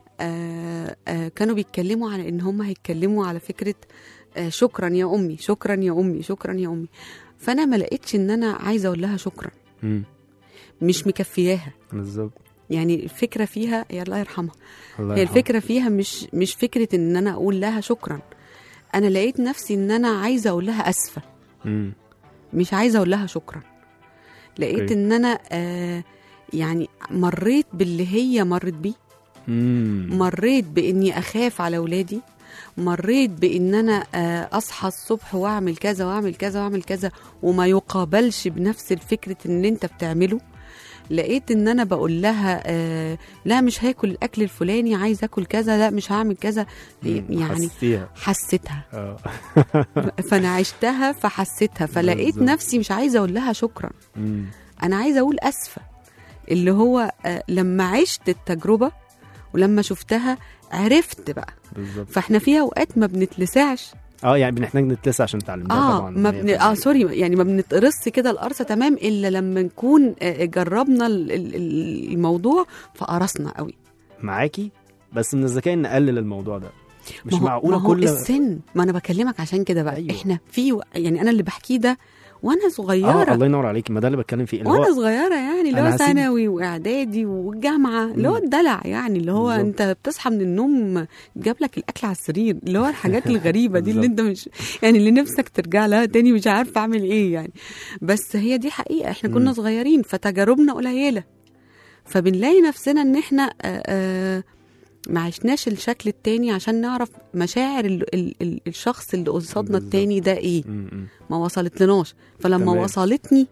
آه، آه، كانوا بيتكلموا على ان هم هيتكلموا على فكره آه، شكرا يا امي شكرا يا امي شكرا يا امي فانا ما لقيتش ان انا عايزه اقول لها شكرا مم. مش مكفياها بالظبط يعني الفكره فيها يا الله يرحمها الله هي يرحمه. الفكره فيها مش مش فكره ان انا اقول لها شكرا انا لقيت نفسي ان انا عايزه اقول لها اسفه مم. مش عايزه اقول لها شكرا لقيت أوكي. ان انا آه يعني مريت باللي هي مرت بيه مم. مريت باني اخاف على اولادي مريت بان انا آه، اصحى الصبح واعمل كذا واعمل كذا واعمل كذا وما يقابلش بنفس الفكره اللي انت بتعمله لقيت ان انا بقول لها آه لا مش هاكل الاكل الفلاني عايز اكل كذا لا مش هعمل كذا مم. يعني حسيتيها حسيتها اه فانا عشتها فحسيتها فلقيت بالظبط. نفسي مش عايزه اقول لها شكرا مم. انا عايزه اقول اسفه اللي هو آه، لما عشت التجربه ولما شفتها عرفت بقى بالظبط فاحنا في اوقات ما بنتلسعش اه يعني بنحتاج نتلسع عشان نتعلم ده اه طبعا ما بن... اه 100%. سوري يعني ما بنتقرص كده القرصه تمام الا لما نكون آه، جربنا ال- ال- ال- الموضوع فقرصنا قوي معاكي بس من الذكاء ان نقلل الموضوع ده مش ما هو- معقوله ما هو كل السن ما انا بكلمك عشان كده بقى أيوة. أيوة. احنا في و- يعني انا اللي بحكيه ده وانا اه صغيره الله ينور عليكي ما ده اللي بتكلم فيه اللي وانا هو صغيره يعني اللي أنا هو هسيب- ثانوي واعدادي والجامعه اللي هو مم. الدلع يعني اللي هو بالظبط. انت بتصحى من النوم جاب لك الاكل على السرير اللي هو الحاجات الغريبه دي اللي بالظبط. انت مش يعني اللي نفسك ترجع لها تاني مش عارفه اعمل ايه يعني بس هي دي حقيقه احنا كنا مم. صغيرين فتجاربنا قليله فبنلاقي نفسنا ان احنا آه، آه، ما عشناش الشكل التاني عشان نعرف مشاعر ال ال ال الشخص اللي قصادنا بالظبط. التاني ده ايه م- م. ما وصلت لناش فلما تمام. وصلتني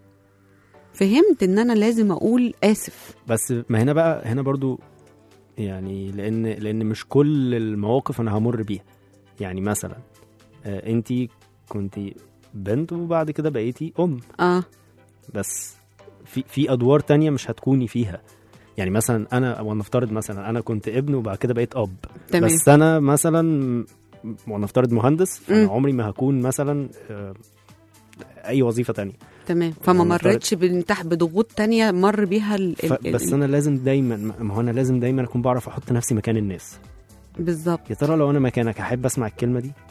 فهمت ان انا لازم اقول اسف بس ما هنا بقى هنا برضو يعني لان لان مش كل المواقف انا همر بيها يعني مثلا آه انت كنت بنت وبعد كده بقيتي ام اه بس في في ادوار تانية مش هتكوني فيها يعني مثلا انا ونفترض مثلا انا كنت ابن وبعد كده بقيت اب تمام بس انا مثلا م- ونفترض مهندس فانا مم. عمري ما هكون مثلا آه، اي وظيفه تانية تمام فما ونفترض- مرتش بن- تحت بضغوط تانية مر بيها ال ف... ال بس ال انا لازم دايما ما هو انا لازم دايما اكون بعرف احط نفسي مكان الناس بالظبط يا ترى لو انا مكانك احب اسمع الكلمه دي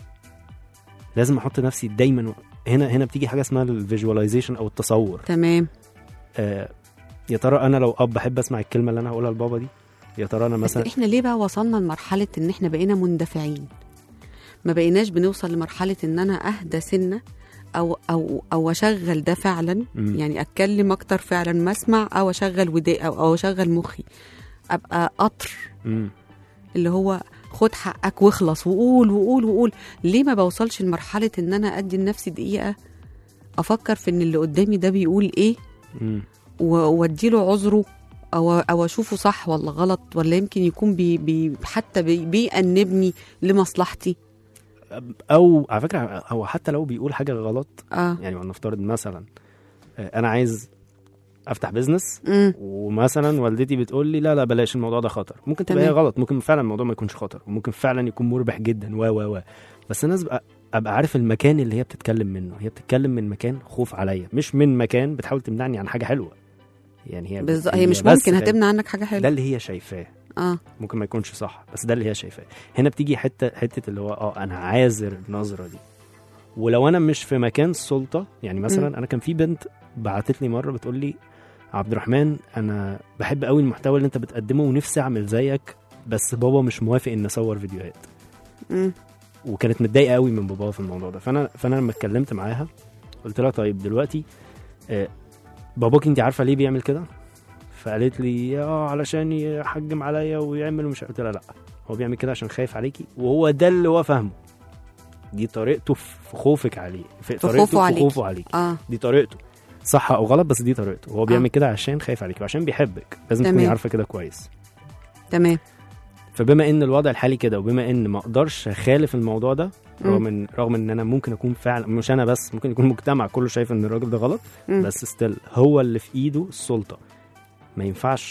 لازم احط نفسي دايما هنا هنا بتيجي حاجه اسمها الفيجواليزيشن او التصور تمام آه يا ترى انا لو اب احب اسمع الكلمه اللي انا هقولها لبابا دي يا ترى انا بس مثلا احنا ليه بقى وصلنا لمرحله ان احنا بقينا مندفعين ما بقيناش بنوصل لمرحله ان انا اهدى سنه او او او اشغل ده فعلا مم. يعني اتكلم اكتر فعلا ما اسمع او اشغل وداء او او اشغل مخي ابقى قطر مم. اللي هو خد حقك واخلص وقول وقول وقول ليه ما بوصلش لمرحله ان انا ادي لنفسي دقيقه افكر في ان اللي قدامي ده بيقول ايه مم. و- واديله عذره او او اشوفه صح ولا غلط ولا يمكن يكون بي بي حتى بي بيأنبني لمصلحتي او على فكره هو حتى لو بيقول حاجه غلط اه يعني ولنفترض مثلا آه، انا عايز افتح بزنس امم ومثلا والدتي بتقول لي لا لا بلاش الموضوع ده خطر ممكن تبقى هي تمام. غلط ممكن فعلا الموضوع ما يكونش خطر وممكن فعلا يكون مربح جدا و و و بس انا ابقى ابقى عارف المكان اللي هي بتتكلم منه هي بتتكلم من مكان خوف عليا مش من مكان بتحاول تمنعني عن حاجه حلوه يعني هي بالظبط هي مش بس ممكن خايفة. هتمنع عنك حاجه ده حلوه اللي هي شايفاه اه ممكن ما يكونش صح بس ده اللي هي شايفاه هنا بتيجي حته حته اللي هو اه انا عاذر النظره دي ولو انا مش في مكان سلطه يعني مثلا مم. انا كان في بنت بعتت لي مره بتقول لي عبد الرحمن انا بحب قوي المحتوى اللي انت بتقدمه ونفسي اعمل زيك بس بابا مش موافق ان اصور فيديوهات امم وكانت متضايقه قوي من باباها في الموضوع ده فانا فانا لما اتكلمت معاها قلت لها طيب دلوقتي آه، باباك انت عارفه ليه بيعمل كده فقالت لي اه علشان يحجم عليا ويعمل ومش قلت لها لا هو بيعمل كده عشان خايف عليكي وهو ده اللي هو فاهمه دي طريقته في خوفك عليه في طريقته خوفه في عليكي. خوفه عليك اه دي طريقته صح او غلط بس دي طريقته هو بيعمل آه. كده عشان خايف عليك وعشان بيحبك لازم تكوني تمام. عارفه كده كويس تمام فبما ان الوضع الحالي كده وبما ان ما اقدرش اخالف الموضوع ده مم. رغم ان رغم ان انا ممكن اكون فعلا مش انا بس ممكن يكون المجتمع كله شايف ان الراجل ده غلط مم. بس ستيل هو اللي في ايده السلطه ما ينفعش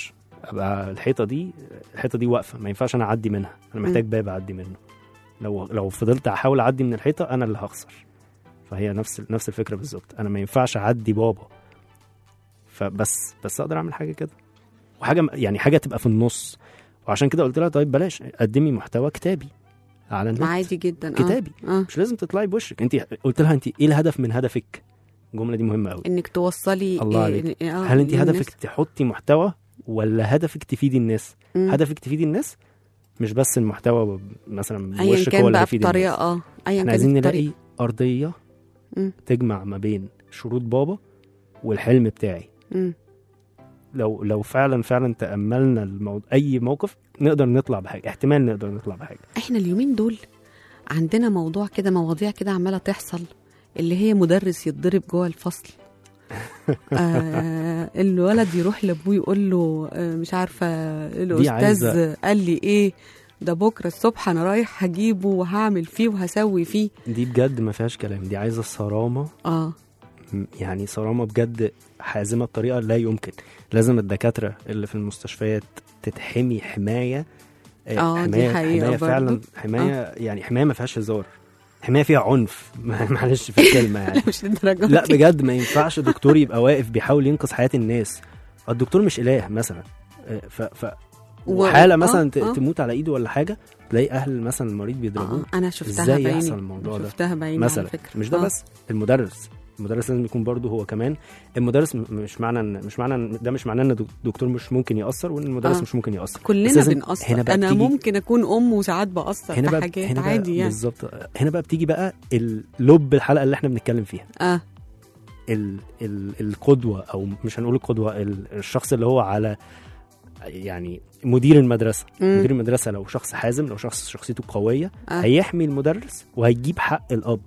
ابقى الحيطه دي الحيطه دي واقفه ما ينفعش انا اعدي منها انا محتاج باب اعدي منه لو لو فضلت احاول اعدي من الحيطه انا اللي هخسر فهي نفس نفس الفكره بالظبط انا ما ينفعش اعدي بابا فبس بس اقدر اعمل حاجه كده وحاجه يعني حاجه تبقى في النص وعشان كده قلت لها طيب بلاش قدمي محتوى كتابي على النت عادي جدا اه كتابي اه مش لازم تطلعي بوشك انت قلت لها انت ايه الهدف من هدفك الجمله دي مهمه قوي انك توصلي الله إيه- عليك. آه، هل انت للناس. هدفك تحطي محتوى ولا هدفك تفيدي الناس مم. هدفك تفيدي الناس مش بس المحتوى مثلا ايا بوشك هو كان اللي بقى هيفيد بطريقه الناس اه ايا احنا كان عايزين الطريقة. نلاقي ارضيه مم. تجمع ما بين شروط بابا والحلم بتاعي مم. لو لو فعلا فعلا تاملنا المو... اي موقف نقدر نطلع بحاجه احتمال نقدر نطلع بحاجه احنا اليومين دول عندنا موضوع كده مواضيع كده عماله تحصل اللي هي مدرس يتضرب جوه الفصل آه الولد يروح لابوه يقول له آه مش عارفه الاستاذ عايزة- قال لي ايه ده بكره الصبح انا رايح هجيبه وهعمل فيه وهسوي فيه دي بجد ما فيهاش كلام دي عايزه صرامه اه م- يعني صرامه بجد حازمه بطريقه لا يمكن لازم الدكاتره اللي في المستشفيات تتحمي حمايه آه، دي حمايه حقيقة حمايه برضو. فعلا حمايه يعني حمايه ما فيهاش هزار حمايه فيها عنف معلش في الكلمه يعني لا مش للدرجه لا دي. بجد ما ينفعش دكتور يبقى واقف بيحاول ينقذ حياه الناس الدكتور مش اله مثلا آه، ف, ف و- وحاله آه، مثلا ت- آه. تموت على ايده ولا حاجه تلاقي اهل مثلا المريض بيضربوه آه انا شفتها ازاي بعيني يحصل الموضوع ده شفتها بعيني مثلا على فكره مش ده آه. بس المدرس المدرس لازم يكون برضه هو كمان المدرس م- مش معنى ان مش معنى ان ده مش معناه ان الدكتور مش ممكن ياثر وان المدرس آه. مش ممكن ياثر بس كلنا لازم- بنقصر هنا بقى انا بتيجي ممكن اكون ام وساعات بقصر هنا في بقى حاجات هنا بقى عادي يعني بالظبط هنا بقى بتيجي بقى اللب الحلقه اللي احنا بنتكلم فيها اه ال ال القدوه او مش هنقول القدوه ال- الشخص اللي هو على يعني مدير المدرسه مم. مدير المدرسه لو شخص حازم لو شخص شخصيته قويه آه. هيحمي المدرس وهيجيب حق الاب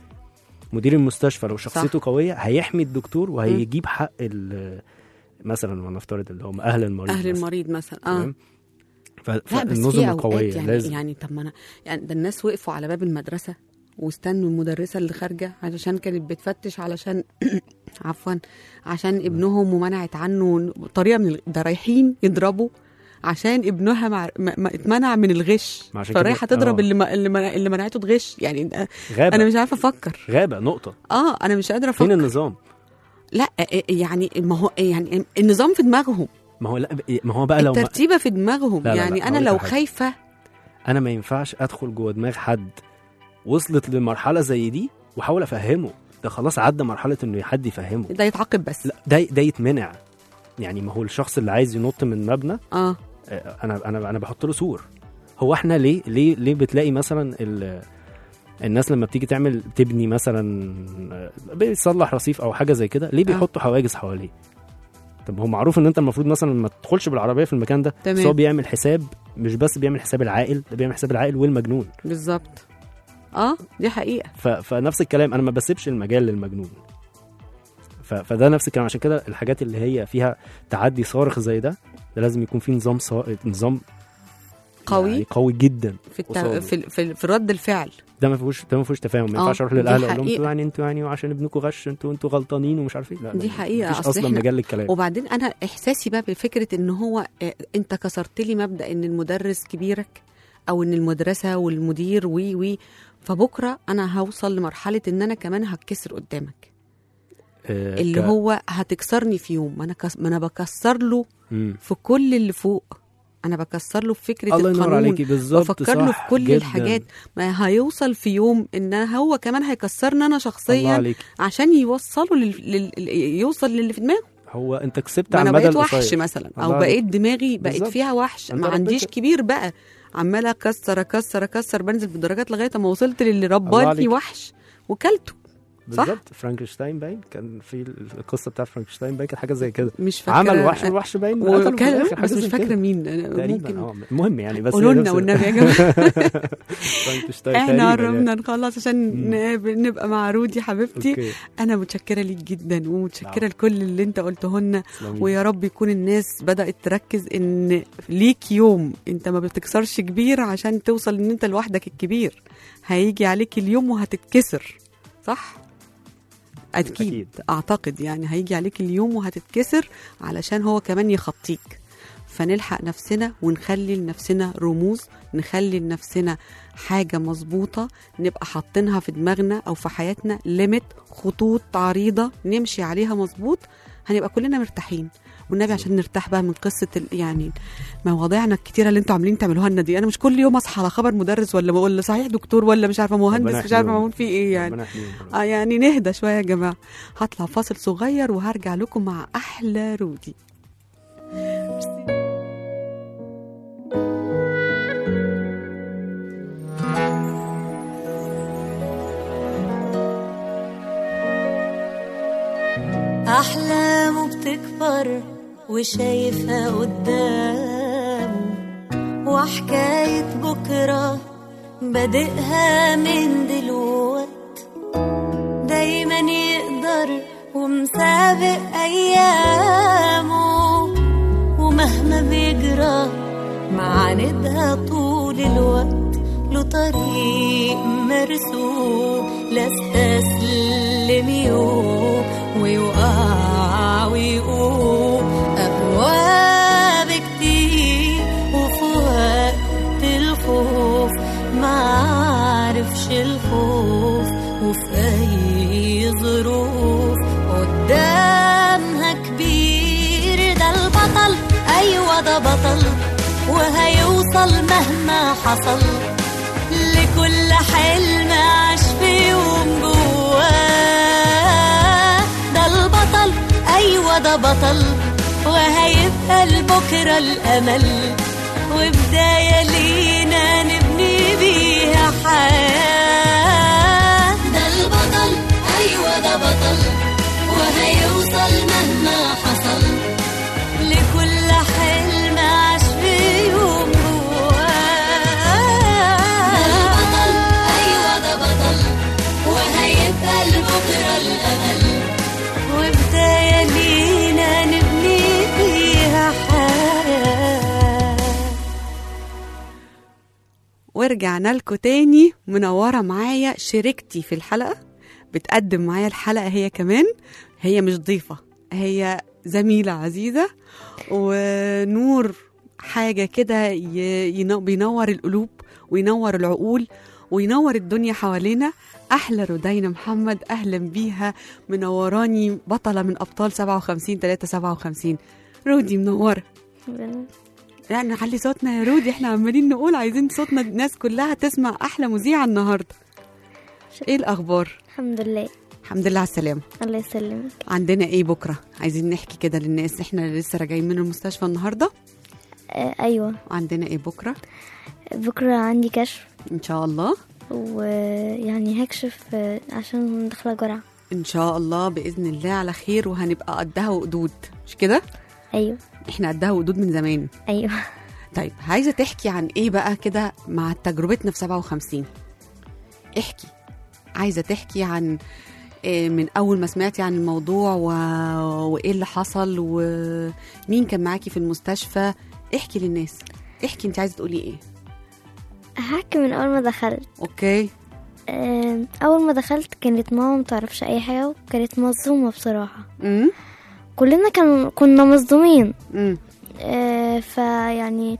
مدير المستشفى لو شخصيته صح. قويه هيحمي الدكتور وهيجيب حق ال- مثلا ونفترض اللي هم اهل المريض اهل مثلاً. المريض مثلا اه تمام؟ ف- لا بس فالنظم في القويه اوقات يعني لازم يعني طب ما انا يعني ده الناس وقفوا على باب المدرسه واستنوا المدرسه اللي خارجه علشان كانت بتفتش علشان عفوا عشان ابنهم ومنعت عنه طريقه من ال- ده رايحين يضربوا عشان ابنها مع... ما... ما اتمنع من الغش ما عشان كده- فرايحه تضرب آه. اللي ما... اللي, ما... اللي منعته تغش يعني ده- غابه انا مش عارفه افكر غابه نقطه اه انا مش قادره فين افكر النظام لا آه، يعني ما هو يعني النظام في دماغهم ما هو لا ما هو بقى لو ما الترتيبه في دماغهم لا، لا، لا، يعني انا هقولك لو على حاجة. خايفه انا ما ينفعش ادخل جوه دماغ حد وصلت لمرحله زي دي واحاول افهمه ده خلاص عدى مرحله انه حد يفهمه ده يتعاقب بس لا ده ده يتمنع يعني ما هو الشخص اللي عايز ينط من مبنى اه آه، انا انا انا بحط له سور هو احنا ليه ليه ليه بتلاقي مثلا ال الناس لما بتيجي تعمل تبني مثلا آه، بيصلح رصيف او حاجه زي كده ليه بيحطوا حواجز حواليه طب هو معروف ان انت المفروض مثلا ما تدخلش بالعربيه في المكان ده تمام. بس هو بيعمل حساب مش بس بيعمل حساب العاقل ده بيعمل حساب العاقل والمجنون بالظبط اه دي حقيقه ف... فنفس الكلام انا ما بسيبش المجال للمجنون ف... فده نفس الكلام عشان كده الحاجات اللي هي فيها تعدي صارخ زي ده ده لازم يكون في نظام صا... نظام قوي يعني قوي جدا في الت... قصاده. في ال- في, ال- في رد الفعل ده ما فيهوش ده ما فيهوش تفاهم ما آه، ينفعش اروح دي للاهل اقول لهم حقيقة. انتوا يعني انتوا يعني وعشان ابنكم غش انتوا انتوا غلطانين ومش عارف ايه لا دي لا، حقيقة، مفيش أصل اصلا إحنا- مجال للكلام وبعدين انا احساسي بقى بفكره ان هو آه، انت كسرت لي مبدا ان المدرس كبيرك او ان المدرسه والمدير وي وي فبكره انا هوصل لمرحله ان انا كمان هتكسر قدامك آه، اللي ك- هو هتكسرني في يوم ما انا كس... ما انا بكسر له مم. في كل اللي فوق انا بكسر له في فكره الله ينور القانون عليكي بالظبط بفكر له في صح كل جداً. الحاجات ما هيوصل في يوم ان هو كمان هيكسرني انا الله شخصيا عليك عشان يوصلوا لل... لل... يوصل للي في دماغه هو انت كسبت ما على انا المدى بقيت وحش القصير مثلا الله او عليك. بقيت دماغي بقت بالظبط. فيها وحش أنت ما عنديش ربيت- كبير بقى عماله اكسر اكسر اكسر بنزل بالدرجات لغايه ما وصلت للي الله رباني عليك. وحش وكلته صح؟ بالظبط فرانكشتاين باين كان في القصه بتاعت فرانكشتاين باين كانت حاجه زي كده مش فاكره عمل وحش والوحش باين قتله في وكل... الآخر، حاجة بس مش زي فاكره كده. مين أنا تقريبا ممكن اه المهم يعني بس قولوا هي لنا نفس- والنبي يا جماعه فرانكشتاين احنا تقريباً قربنا يعني. نخلص عشان نقابل- نبقى مع رودي حبيبتي اوكي انا متشكره ليك جدا ومتشكره نعم. لكل اللي انت قلته لنا تسلمي. ويا رب يكون الناس بدات تركز ان ليك يوم انت ما بتكسرش كبير عشان توصل ان انت لوحدك الكبير هيجي عليك اليوم وهتتكسر صح أكيد. أكيد. أكيد أعتقد يعني هيجي عليك اليوم وهتتكسر علشان هو كمان يخطيك فنلحق نفسنا ونخلي لنفسنا رموز نخلي لنفسنا حاجة مظبوطة نبقى حاطينها في دماغنا أو في حياتنا ليميت خطوط عريضة نمشي عليها مظبوط هنبقى كلنا مرتاحين والنبي عشان نرتاح بقى من قصة ال- يعني مواضيعنا الكتيرة اللي انتوا عاملين تعملوها لنا دي أنا مش كل يوم أصحى على خبر مدرس ولا ولا صحيح دكتور ولا مش عارفة مهندس ربنا مش عارفة يحميهم. معمول فيه إيه يعني ربنا يحميهم. اه يعني نهدى شويه يا جماعه هطلع فاصل صغير وهرجع لكم مع احلى رودي أحلامه بتكبر وشايفها قدامه وحكاية بكرة بادئها من دلوقت دايما يقدر ومسابق أيامه ومهما بيجرى معاندها طول الوقت له طريق مرسوم لا استسلم يوم ويوقع ويقوم أقوى بكتير وفي وقت الخوف معرفش الخوف وفي أي ظروف قدامها كبير ده البطل أيوة ده بطل وهيوصل مهما حصل لكل حلم عاش في يوم جواه ده البطل أيوة ده بطل وهيبقى لبكرة الأمل وبداية لينا نبني بيها حياة ده البطل أيوة ده بطل وهيوصل مهما حصل لكل حلم عاش في يوم جواه ده البطل أيوة ده بطل وهيبقى لبكرة الأمل وبداية لينا نبني فيها حياة ورجعنا لكم تاني منوره معايا شريكتي في الحلقه بتقدم معايا الحلقه هي كمان هي مش ضيفه هي زميله عزيزه ونور حاجه كده ي- ينو- بينور القلوب وينور العقول وينور الدنيا حوالينا احلى رودينا محمد اهلا بيها منوراني بطله من ابطال 57 3 57 رودي منوره لا نعلي صوتنا يا رودي احنا عمالين نقول عايزين صوتنا الناس كلها تسمع احلى مذيعه النهارده ايه الاخبار الحمد لله الحمد لله على السلامه الله يسلمك عندنا ايه بكره عايزين نحكي كده للناس احنا لسه راجعين من المستشفى النهارده آه ايوه عندنا ايه بكره بكره عندي كشف ان شاء الله ويعني هكشف آه، عشان داخله جرعه ان شاء الله باذن الله على خير وهنبقى قدها وقدود مش كده ايوه احنا قدها وقدود من زمان ايوه طيب عايزه تحكي عن ايه بقى كده مع تجربتنا في 57 احكي عايزه تحكي عن إيه من اول ما سمعتي عن الموضوع و... وايه اللي حصل ومين كان معاكي في المستشفى احكي للناس احكي انت عايزه تقولي ايه هحكي من اول ما دخلت اوكي آه، اول ما دخلت كانت ماما متعرفش اي حاجه وكانت مصدومه بصراحه امم كلنا كان كنا مصدومين امم آه، فيعني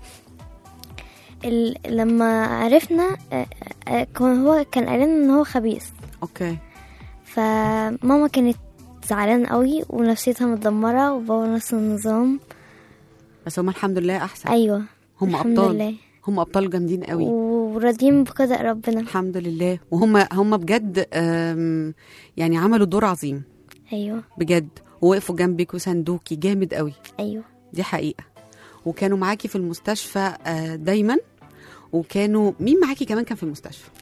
ال... لما عرفنا آه، آه، كان هو كان قال لنا ان هو خبيث اوكي فماما كانت زعلانة قوي ونفسيتها متدمرة وبابا نفس النظام بس هم الحمد لله احسن أيوة هم الحمد ابطال لله هم ابطال جامدين قوي وراضيين بقضاء ربنا الحمد لله وهم هم بجد أم، يعني عملوا دور عظيم أيوة بجد ووقفوا جنبك وسندوكي جامد قوي أيوة دي حقيقة وكانوا معاكي في المستشفى آه، دايما وكانوا مين معاكي كمان كان في المستشفى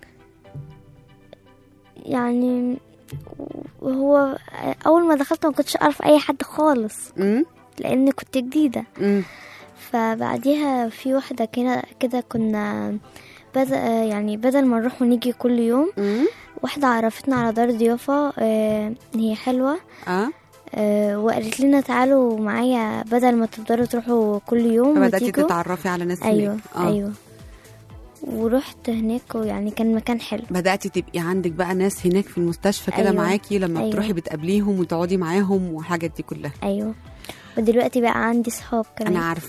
يعني هو أول ما دخلت ما كنتش أعرف أي حد خالص امم لأن كنت جديدة امم فبعديها في واحدة كده كده كنا بدأ يعني بدل ما نروح ونيجي كل يوم امم واحدة عرفتنا على دار ضيافة آه، هي حلوة اه آه، وقالت لنا تعالوا معايا بدل ما تفضلوا تروحوا كل يوم فبداتي وتيجوا تتعرفي على ناس ايوه هناك. آه. ايوه ورحت هناك ويعني كان مكان حلو بداتي تبقي عندك بقى ناس هناك في المستشفى كده أيوة. معاكي لما أيوة. بتروحي بتقابليهم وتقعدي معاهم والحاجات دي كلها ايوه ودلوقتي بقى عندي صحاب كمان انا عارفه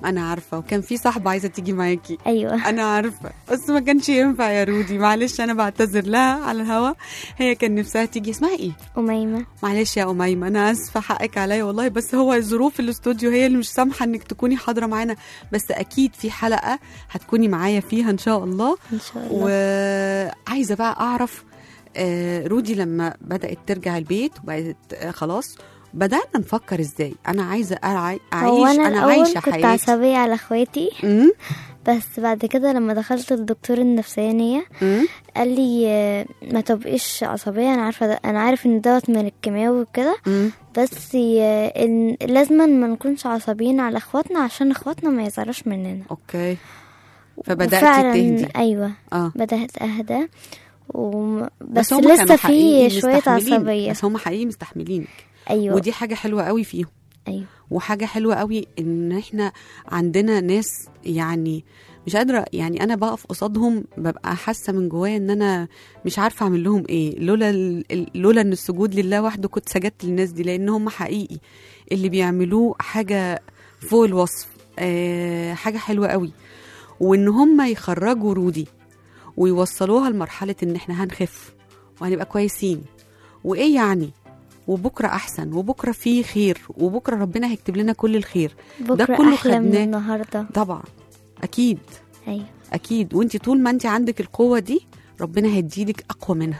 انا عارفه وكان في صاحبه عايزه تيجي معاكي ايوه انا عارفه بس ما كانش ينفع يا رودي معلش انا بعتذر لها على الهوا هي كان نفسها تيجي اسمها ايه أميمة معلش يا أميمة أنا آسفة حقك عليا والله بس هو ظروف الاستوديو هي اللي مش سامحة إنك تكوني حاضرة معانا بس أكيد في حلقة هتكوني معايا فيها إن شاء الله إن شاء الله وعايزة بقى أعرف آه، رودي لما بدأت ترجع البيت وبقت آه، خلاص بدأنا نفكر إزاي أنا عايزة أعي- هو أعيش أنا أنا الأول عايشة كنت حياتي عصبية على اخواتي أمم، بس بعد كده لما دخلت الدكتور النفسانية أمم، قال لي آه، ما تبقيش عصبية أنا عارفة ده أنا عارف إن دوت من الكيماوي وكده أمم. بس آه، إن لازم ما نكونش عصبيين على اخواتنا عشان اخواتنا ما يزعلوش مننا أوكي فبدأتي وفعلاً تهدي أيوة اه بدأت أهدى وم... بس, هم لسه كانوا في حقيقي شوية مستحملينك، عصبية بس هم حقيقي مستحملينك أيوة ودي حاجة حلوة قوي فيهم أيوة وحاجة حلوة قوي ان احنا عندنا ناس يعني مش قادرة يعني انا بقف قصادهم ببقى حاسة من جوايا ان انا مش عارفة اعمل لهم ايه لولا ال- ال- لولا ان السجود لله وحده كنت سجدت للناس دي لان هم حقيقي اللي بيعملوه حاجة فوق الوصف آه حاجة حلوة قوي وان هم يخرجوا رودي ويوصلوها لمرحلة ان احنا هنخف وهنبقى كويسين وايه يعني وبكره احسن وبكره فيه خير وبكره ربنا هيكتب لنا كل الخير بكرة كله أحلى من خدناه. النهاردة طبعا اكيد أيوة اكيد وانت طول ما انت عندك القوه دي ربنا هيديلك اقوى منها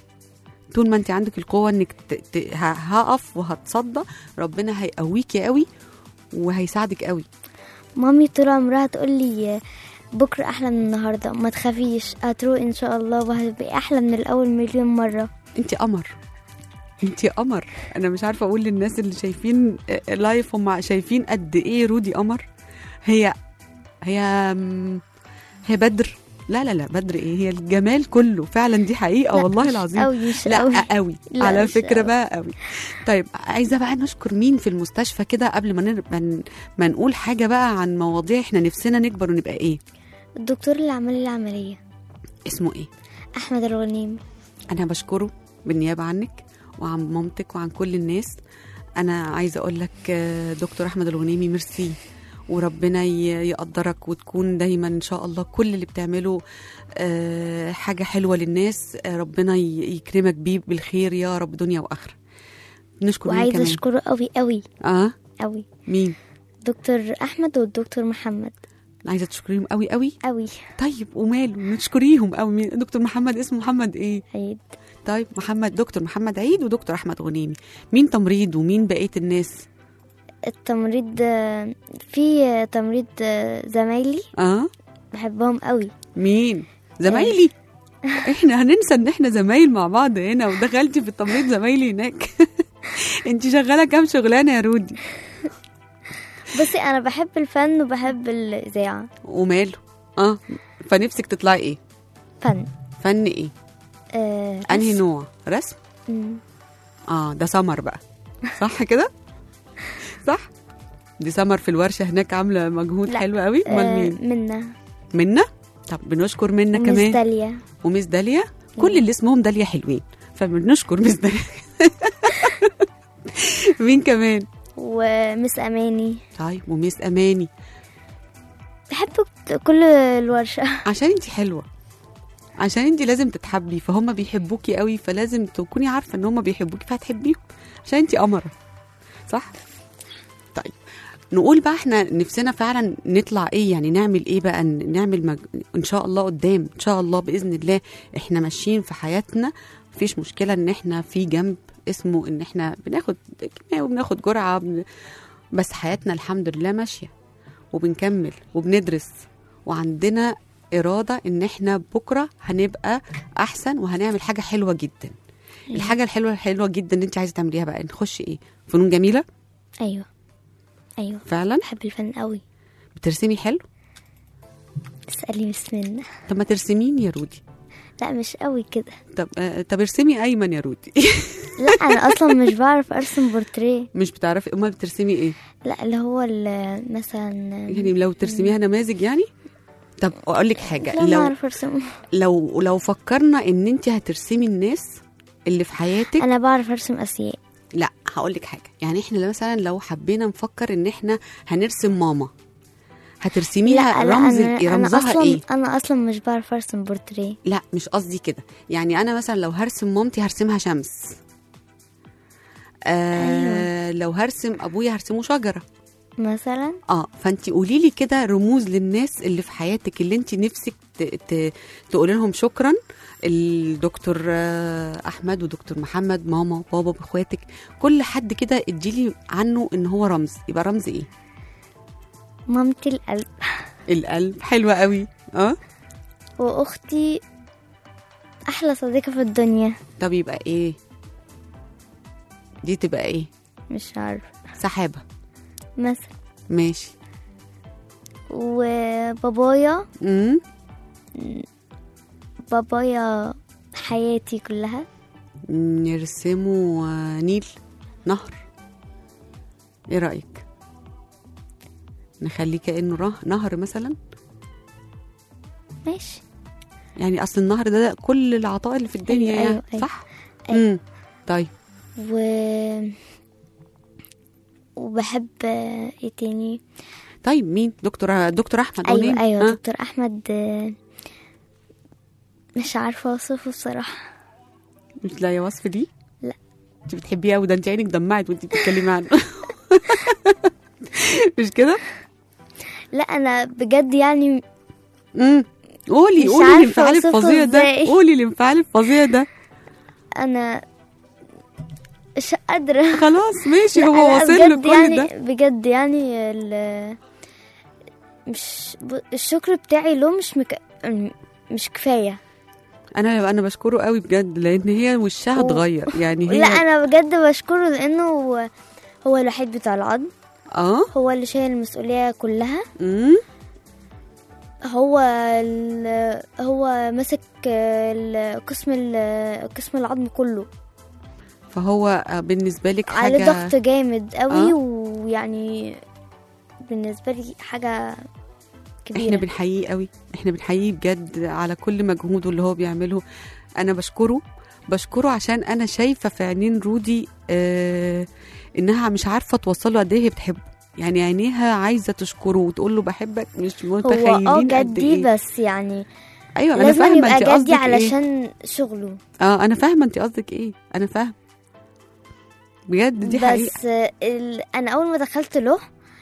طول ما انت عندك القوه انك ت... ت... ه- هقف وهتصدى ربنا هيقويكي قوي وهيساعدك قوي مامي طول عمرها تقول لي بكرة أحلى من النهاردة ما تخافيش هتروق إن شاء الله وهتبقي أحلى من الأول مليون مرة انت قمر انت قمر انا مش عارفه اقول للناس اللي شايفين آه، لايف هم شايفين قد ايه رودي قمر هي هي م- هي بدر لا لا لا بدر ايه هي الجمال كله فعلا دي حقيقه لا، والله مش العظيم قوي مش لا قوي قوي لا، على مش فكره قوي. بقى قوي طيب عايزه بقى نشكر مين في المستشفى كده قبل ما نر... ما ن- ما نقول حاجه بقى عن مواضيع احنا نفسنا نكبر ونبقى ايه الدكتور اللي عمل لي العملية اسمه ايه أحمد الغنيمي انا بشكره بالنيابه عنك وعن مامتك وعن كل الناس انا عايزه اقول لك آه، دكتور احمد الغنيمي ميرسي وربنا ي- يقدرك وتكون دايما ان شاء الله كل اللي بتعمله آه، حاجه حلوه للناس آه، ربنا ي- يكرمك بيه بالخير يا رب دنيا واخره نشكر مين وعايزة كمان أشكره قوي قوي اه قوي مين دكتور أحمد والدكتور محمد عايزه تشكريهم قوي قوي قوي طيب وماله نشكريهم قوي مين دكتور محمد اسمه محمد ايه عيد طيب محمد دكتور محمد عيد ودكتور احمد غنيمي مين تمريض ومين بقيه الناس التمريض آه، في آه، تمريض آه، زمايلي اه بحبهم قوي مين زمايلي احنا هننسى ان احنا زمايل مع بعض هنا ودخلتي في التمريض زمايلي هناك انت شغاله كام شغلانه يا رودي بصي أنا بحب الفن وبحب الإذاعة وماله اه فنفسك تطلعي ايه فن فن ايه آه انهي رسم. نوع رسم مم. اه ده سمر بقى صح كده صح دي سمر في الورشه هناك عامله مجهود لا. حلو قوي امال آه مين منا منا طب بنشكر منا ومس كمان داليا وميس داليا كل اللي اسمهم داليا حلوين فبنشكر ميس داليا مين كمان ومس أماني طيب وميس اماني بحب كل الورشة عشان انت حلوه عشان انت لازم تتحبي فهم بيحبوكي قوي فلازم تكوني عارفه ان هم بيحبوكي فهتحبيهم عشان انت قمره صح طيب نقول بقى احنا نفسنا فعلا نطلع ايه يعني نعمل ايه بقى ن- نعمل مج... ان شاء الله قدام ان شاء الله باذن الله احنا ماشيين في حياتنا مفيش مشكله ان احنا في جنب اسمه ان احنا بناخد كيماوي وبناخد جرعه بن... بس حياتنا الحمد لله ماشيه وبنكمل وبندرس وعندنا إرادة إن إحنا بكرة هنبقى أحسن وهنعمل حاجة حلوة جدا الحاجة الحلوة الحلوة جدا اللي أنت عايزة تعمليها بقى نخش إيه فنون جميلة أيوة أيوة فعلا بحب الفن قوي بترسمي حلو اسألي بسم الله طب ما ترسميني يا رودي لا مش قوي كده طب آه طب ارسمي أيمن يا رودي لا أنا أصلا مش بعرف أرسم بورتريه مش بتعرفي أمال بترسمي إيه لا اللي هو ال- مثلا يعني لو ترسميها نماذج يعني طب أقول لك حاجة لا ما لو أعرف أرسم لو لو فكرنا إن أنت هترسمي الناس اللي في حياتك أنا بعرف أرسم أسياء لا هقول لك حاجه يعني احنا مثلا لو حبينا نفكر ان احنا هنرسم ماما هترسميها لا رمز أنا, إيه؟ أنا رمزها أصلا ايه أنا أصلا مش بعرف أرسم بورتريه لا مش قصدي كده يعني انا مثلا لو هرسم مامتي هرسمها شمس آه لو هرسم ابويا هرسمه شجره مثلا اه فانت قولي لي كده رموز للناس اللي في حياتك اللي انت نفسك ت... ت... تقولي لهم شكرا الدكتور آه، احمد ودكتور محمد ماما وبابا باخواتك كل حد كده اديلي عنه ان هو رمز يبقى رمز ايه مامتي القلب القلب حلوة قوي اه وأختي أحلى صديقة في الدنيا طب يبقى ايه دي تبقى ايه مش عارفة سحابة مثلا ماشي وبابايا امم بابايا حياتي كلها نرسمه آه، نيل نهر ايه رأيك نخليه كأنه ره- نهر مثلا ماشي يعني اصل النهر ده, ده كل العطاء اللي في الدنيا أيوة، يعني أيوة، أيوة. صح أيوة. امم طيب و وبحب آه، ايه تاني طيب مين دكتور دكتور احمد ايوه قوليلي. ايوه ها؟ دكتور احمد آه، مش عارفه اوصفه بصراحه مش لاقيه وصف ليه لا. انت بتحبيه قوي ده انت عينك دمعت وانت بتتكلمي عنه مش كده لا انا بجد يعني امم قولي مش قولي عارفة الانفعال أوصفه الفظيع ده إزاي. قولي الانفعال الفظيع ده انا مش قادره خلاص ماشي لا، هو أنا واصل له بجد كل يعني ده بجد يعني ال... مش ب- الشكر بتاعي له مش مك... مش كفايه انا انا بشكره قوي بجد لان هي وشها و- اتغير يعني هي لا انا بجد بشكره لانه هو هو الوحيد بتاع العظم اه هو اللي شايل المسؤوليه كلها امم هو ال... هو ماسك ال- قسم ال- قسم العظم كله فهو آه، بالنسبه لك عليه حاجه ضغط جامد قوي آه. ويعني بالنسبه لي حاجه احنا كبيره بنحييه قوي احنا بنحييه بجد على كل مجهوده اللي هو بيعمله انا بشكره بشكره عشان انا شايفه في عينين رودي آه انها مش عارفه توصله قد ايه هي بتحبه يعني عينيها عايزه تشكره وتقول له بحبك مش هو متخيلين اه قد جدي ايه بس يعني ايوه انا لازم فاهمه يبقى انت جدي قصدك ايه علشان شغله اه انا فاهمه انت قصدك ايه انا فاهمه بجد دي حقيقه بس ال... انا اول ما دخلت له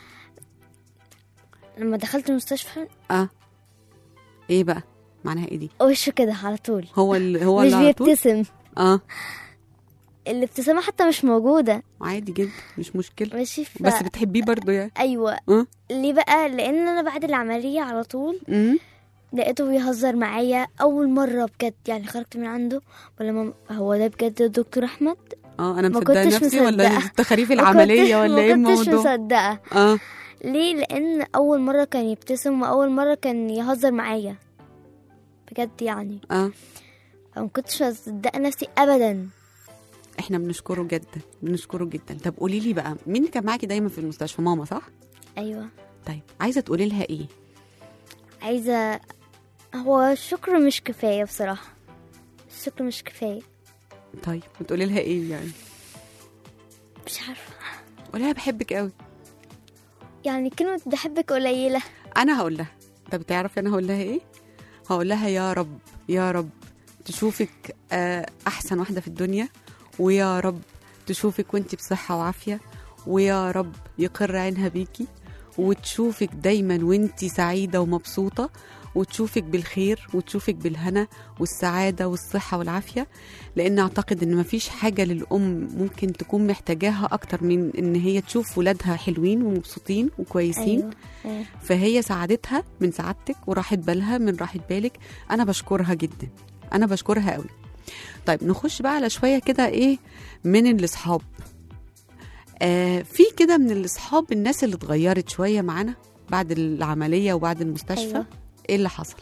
لما دخلت المستشفى اه ايه بقى معناها ايه دي وشه كده على طول هو اللي هو مش اللي على طول بيبتسم اه الابتسامة حتى مش موجودة عادي جدا مش مشكله ماشي ف... بس بتحبيه برضه يعني ايوه اه ليه بقى لان انا بعد العملية على طول امم لقيته بيهزر معايا اول مرة بجد يعني خرجت من عنده ولا ما هو ده بجد الدكتور احمد اه انا ما مصدقه كنتش نفسي ولا مصدقة. تخاريف ما العمليه كنتش- ولا ايه ما كنتش الموضوع مصدقة اه ليه لان اول مرة كان يبتسم واول مرة كان يهزر معايا بجد يعني اه ما كنتش مصدقة نفسي ابدا احنا بنشكره جدا بنشكره جدا طب قولي لي بقى مين كان معاكي دايما في المستشفى ماما صح ايوه طيب عايزه تقولي لها ايه عايزة هو الشكر مش كفاية بصراحة الشكر مش كفاية طيب بتقولي لها ايه يعني مش عارفة قولي لها بحبك قوي يعني كلمة بحبك قليلة انا هقول لها طب تعرفي انا هقول لها ايه هقول لها يا رب يا رب تشوفك آه، احسن واحده في الدنيا ويا رب تشوفك وانت بصحه وعافيه ويا رب يقر عينها بيكي وتشوفك دايما وانت سعيده ومبسوطه وتشوفك بالخير وتشوفك بالهنا والسعاده والصحه والعافيه لان اعتقد ان مفيش حاجه للام ممكن تكون محتاجاها اكتر من ان هي تشوف ولادها حلوين ومبسوطين وكويسين أيوة. أيوة. فهي سعادتها من سعادتك وراحة بالها من راحة بالك انا بشكرها جدا انا بشكرها قوي طيب نخش بقى على شويه كده ايه من الاصحاب آه في كده من الاصحاب الناس اللي اتغيرت شويه معانا بعد العمليه وبعد المستشفى أيوة. ايه اللي حصل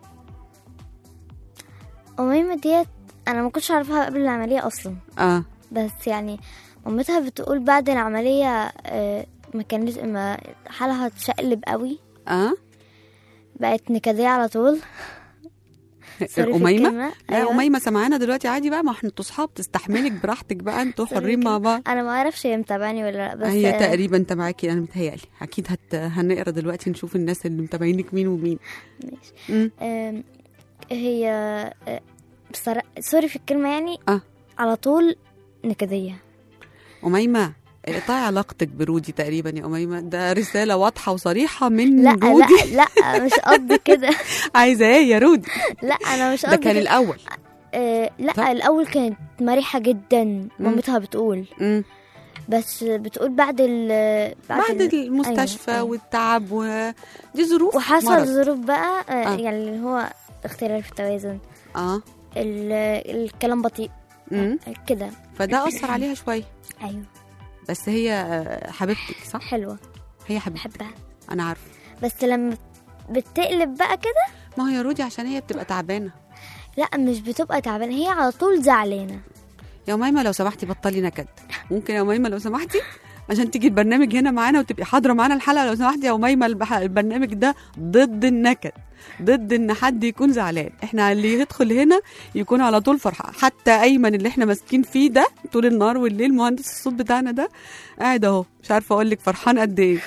أميمة ديت أنا ما كنتش أعرفها قبل العملية أصلا اه بس يعني مامتها بتقول بعد العملية آه، ما كانت ما حالها اتشقلب قوي اه بقت نكدية على طول سوري في أميمة؟ الكلمة. لا أيوة. أميمة سمعانا دلوقتي عادي بقى ما احنا انتوا صحاب تستحملك براحتك بقى انتوا سوري حرين مع الكلمة. بعض انا ما اعرفش هي متابعاني ولا لا بس هي آه، تقريبا تبعاكي انا متهيألي اكيد هت... هنقرا دلوقتي نشوف الناس اللي متابعينك مين ومين ماشي. مم. آم، هي آه، بصراحة سوري في الكلمة يعني آه. على طول نكدية أميمة اقطعي علاقتك برودي تقريبا يا أميمة ده رسالة واضحة وصريحة من لا رودي لا لا مش قصدي كده عايزة ايه يا رودي لا انا مش ده قصدي كان كده. الأول آه طب. لا الاول كانت مرحة جدا مامتها بتقول مم. بس بتقول بعد ال بعد ال- المستشفى أيوة، أيوة. والتعب ودي ظروف وحصل مرض. ظروف بقى آه آه. يعني اللي هو اختلال في التوازن اه ال- الكلام بطيء مم. كده فده أثر عليها شوية ايوه بس هي آه، حبيبتك صح؟ حلوة هي حبيبتك بحبها أنا عارفة بس لما بتقلب بقى كده ما هو يا رودي عشان هي بتبقى تعبانة لا مش بتبقى تعبانة هي على طول زعلانة يا أميمة لو سمحتي بطلي نكد ممكن يا أميمة لو سمحتي عشان تيجي البرنامج هنا معانا وتبقي حاضرة معانا الحلقة لو سمحتي يا أميمة البح- البرنامج ده ضد النكد ضد ان حد يكون زعلان احنا اللي يدخل هنا يكون على طول فرحان حتى ايمن اللي احنا ماسكين فيه ده طول النهار والليل مهندس الصوت بتاعنا ده قاعد اهو مش عارفه اقول لك فرحان قد ايه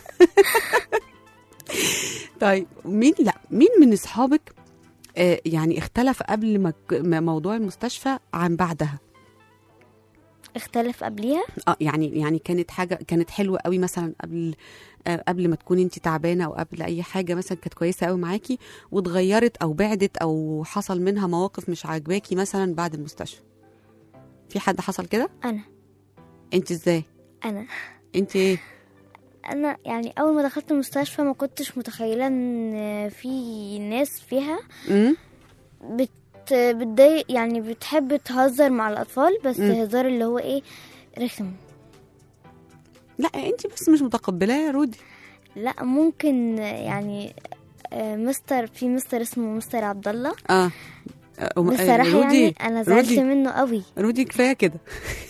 طيب مين لا مين من اصحابك آه، يعني اختلف قبل ما ك- ما موضوع المستشفى عن بعدها اختلف قبليها اه يعني يعني كانت حاجه كانت حلوه قوي مثلا قبل آه، قبل ما تكوني انت تعبانه او قبل اي حاجه مثلا كانت كويسه قوي معاكي واتغيرت او بعدت او حصل منها مواقف مش عاجباكي مثلا بعد المستشفى في حد حصل كده انا انت ازاي انا انت ايه انا يعني اول ما دخلت المستشفى ما كنتش متخيله ان في ناس فيها امم بت بتضايق يعني بتحب تهزر مع الاطفال بس مم. هزار اللي هو ايه رخم لا انت بس مش متقبلاه يا رودي لا ممكن يعني آه، مستر في مستر اسمه مستر عبد الله اه آه، أم- آه، بصراحه رودي يعني انا زعلت رودي منه قوي رودي كفايه كده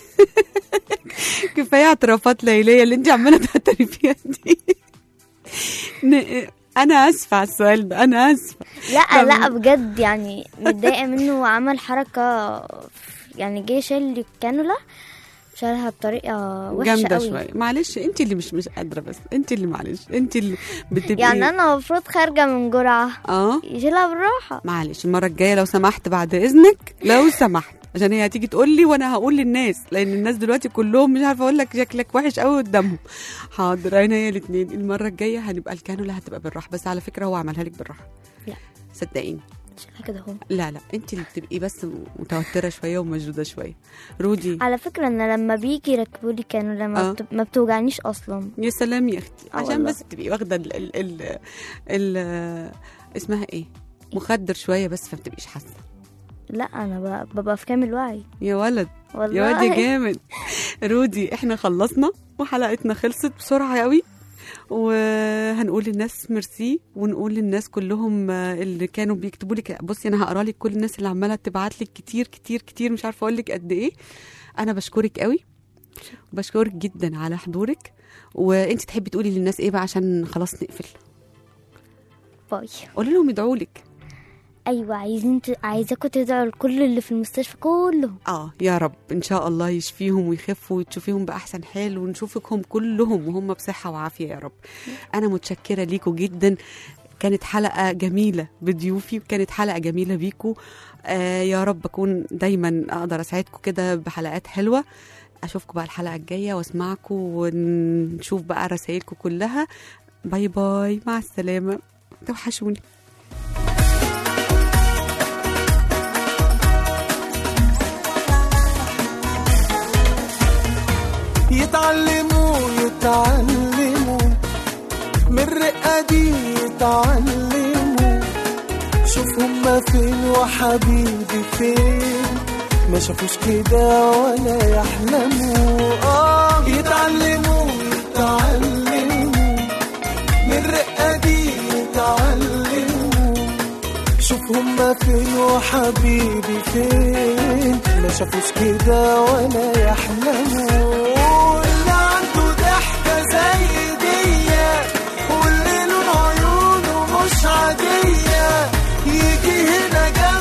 كفايه اعترافات ليليه اللي انت عماله تعترفي فيها دي ن- انا اسفه على السؤال ده انا اسفه لا طب- لا بجد يعني متضايقه منه وعمل حركه يعني جه شال لي الكانولا شالها بطريقه وحشه جامده قوي شويه معلش انت اللي مش مش قادره بس انت اللي معلش انت اللي بتبقي يعني انا المفروض خارجه من جرعه اه يشيلها بالراحه معلش المره الجايه لو سمحت بعد اذنك لو سمحت عشان هي هتيجي تقول لي وانا هقول للناس لان الناس دلوقتي كلهم مش عارفه اقول لك شكلك وحش قوي قدامهم حاضر انا هي الاثنين المره الجايه هنبقى الكانولا هتبقى بالراحه بس على فكره هو عملها لك بالراحه لا. صدقيني شيلها كده اهو لا لا انت اللي بتبقي بس متوتره شويه ومشدوده شويه رودي على فكره ان لما بيجي يركبوا لي كانولا ما, آه. بت... ما بتوجعنيش اصلا يا سلام يا اختي آه عشان والله. بس تبقي واخده ال ال ال ال اسمها ايه مخدر شويه بس فما تبقيش حاسه لا انا ب... ببقى في كامل وعي يا ولد والله يا واد يا جامد رودي احنا خلصنا وحلقتنا خلصت بسرعه قوي وهنقول للناس ميرسي ونقول للناس كلهم آه، اللي كانوا بيكتبوا لك بصي انا هقرا لك كل الناس اللي عماله تبعت لك كتير كتير كتير مش عارفه اقول لك قد ايه انا بشكرك قوي وبشكرك جدا على حضورك وانت تحبي تقولي للناس ايه بقى عشان خلاص نقفل باي قولي لهم يدعوا لك ايوه عايزين ت... عايزاكم تدعوا لكل اللي في المستشفى كلهم اه يا رب ان شاء الله يشفيهم ويخفوا وتشوفيهم باحسن حال ونشوفكم كلهم وهم بصحه وعافيه يا رب انا متشكره ليكم جدا كانت حلقه جميله بضيوفي وكانت حلقه جميله بيكم آه يا رب اكون دايما اقدر اساعدكم كده بحلقات حلوه اشوفكم بقى الحلقه الجايه واسمعكم ونشوف بقى رسائلكم كلها باي باي مع السلامه توحشوني يتعلموا يتعلموا من الرقة دي يتعلموا شوف هما فين وحبيبي فين ما شافوش كده ولا يحلموا اه يتعلموا يتعلموا من الرقة دي يتعلموا شوف هما فين وحبيبي فين ما شافوش كده ولا يحلموا اللي عنده ضحكة زي دي واللي لون عيونه مش عادية يجي هنا جنبي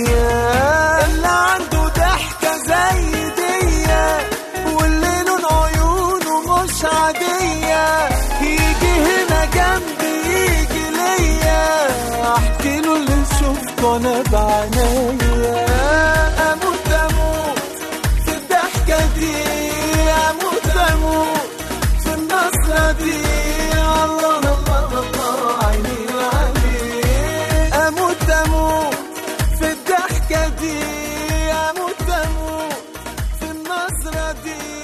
اللي عنده ضحكة زي دي واللي لون عيونه مش عادية يجي هنا جنبي يجي ليا احكي له اللي شفته انا بعينيا اموت اموت في الضحكة دي اموت اموت في النصرة دي الله الله الله عيني عليك اموت اموت في الضحكة دي اموت اموت في النظرة دي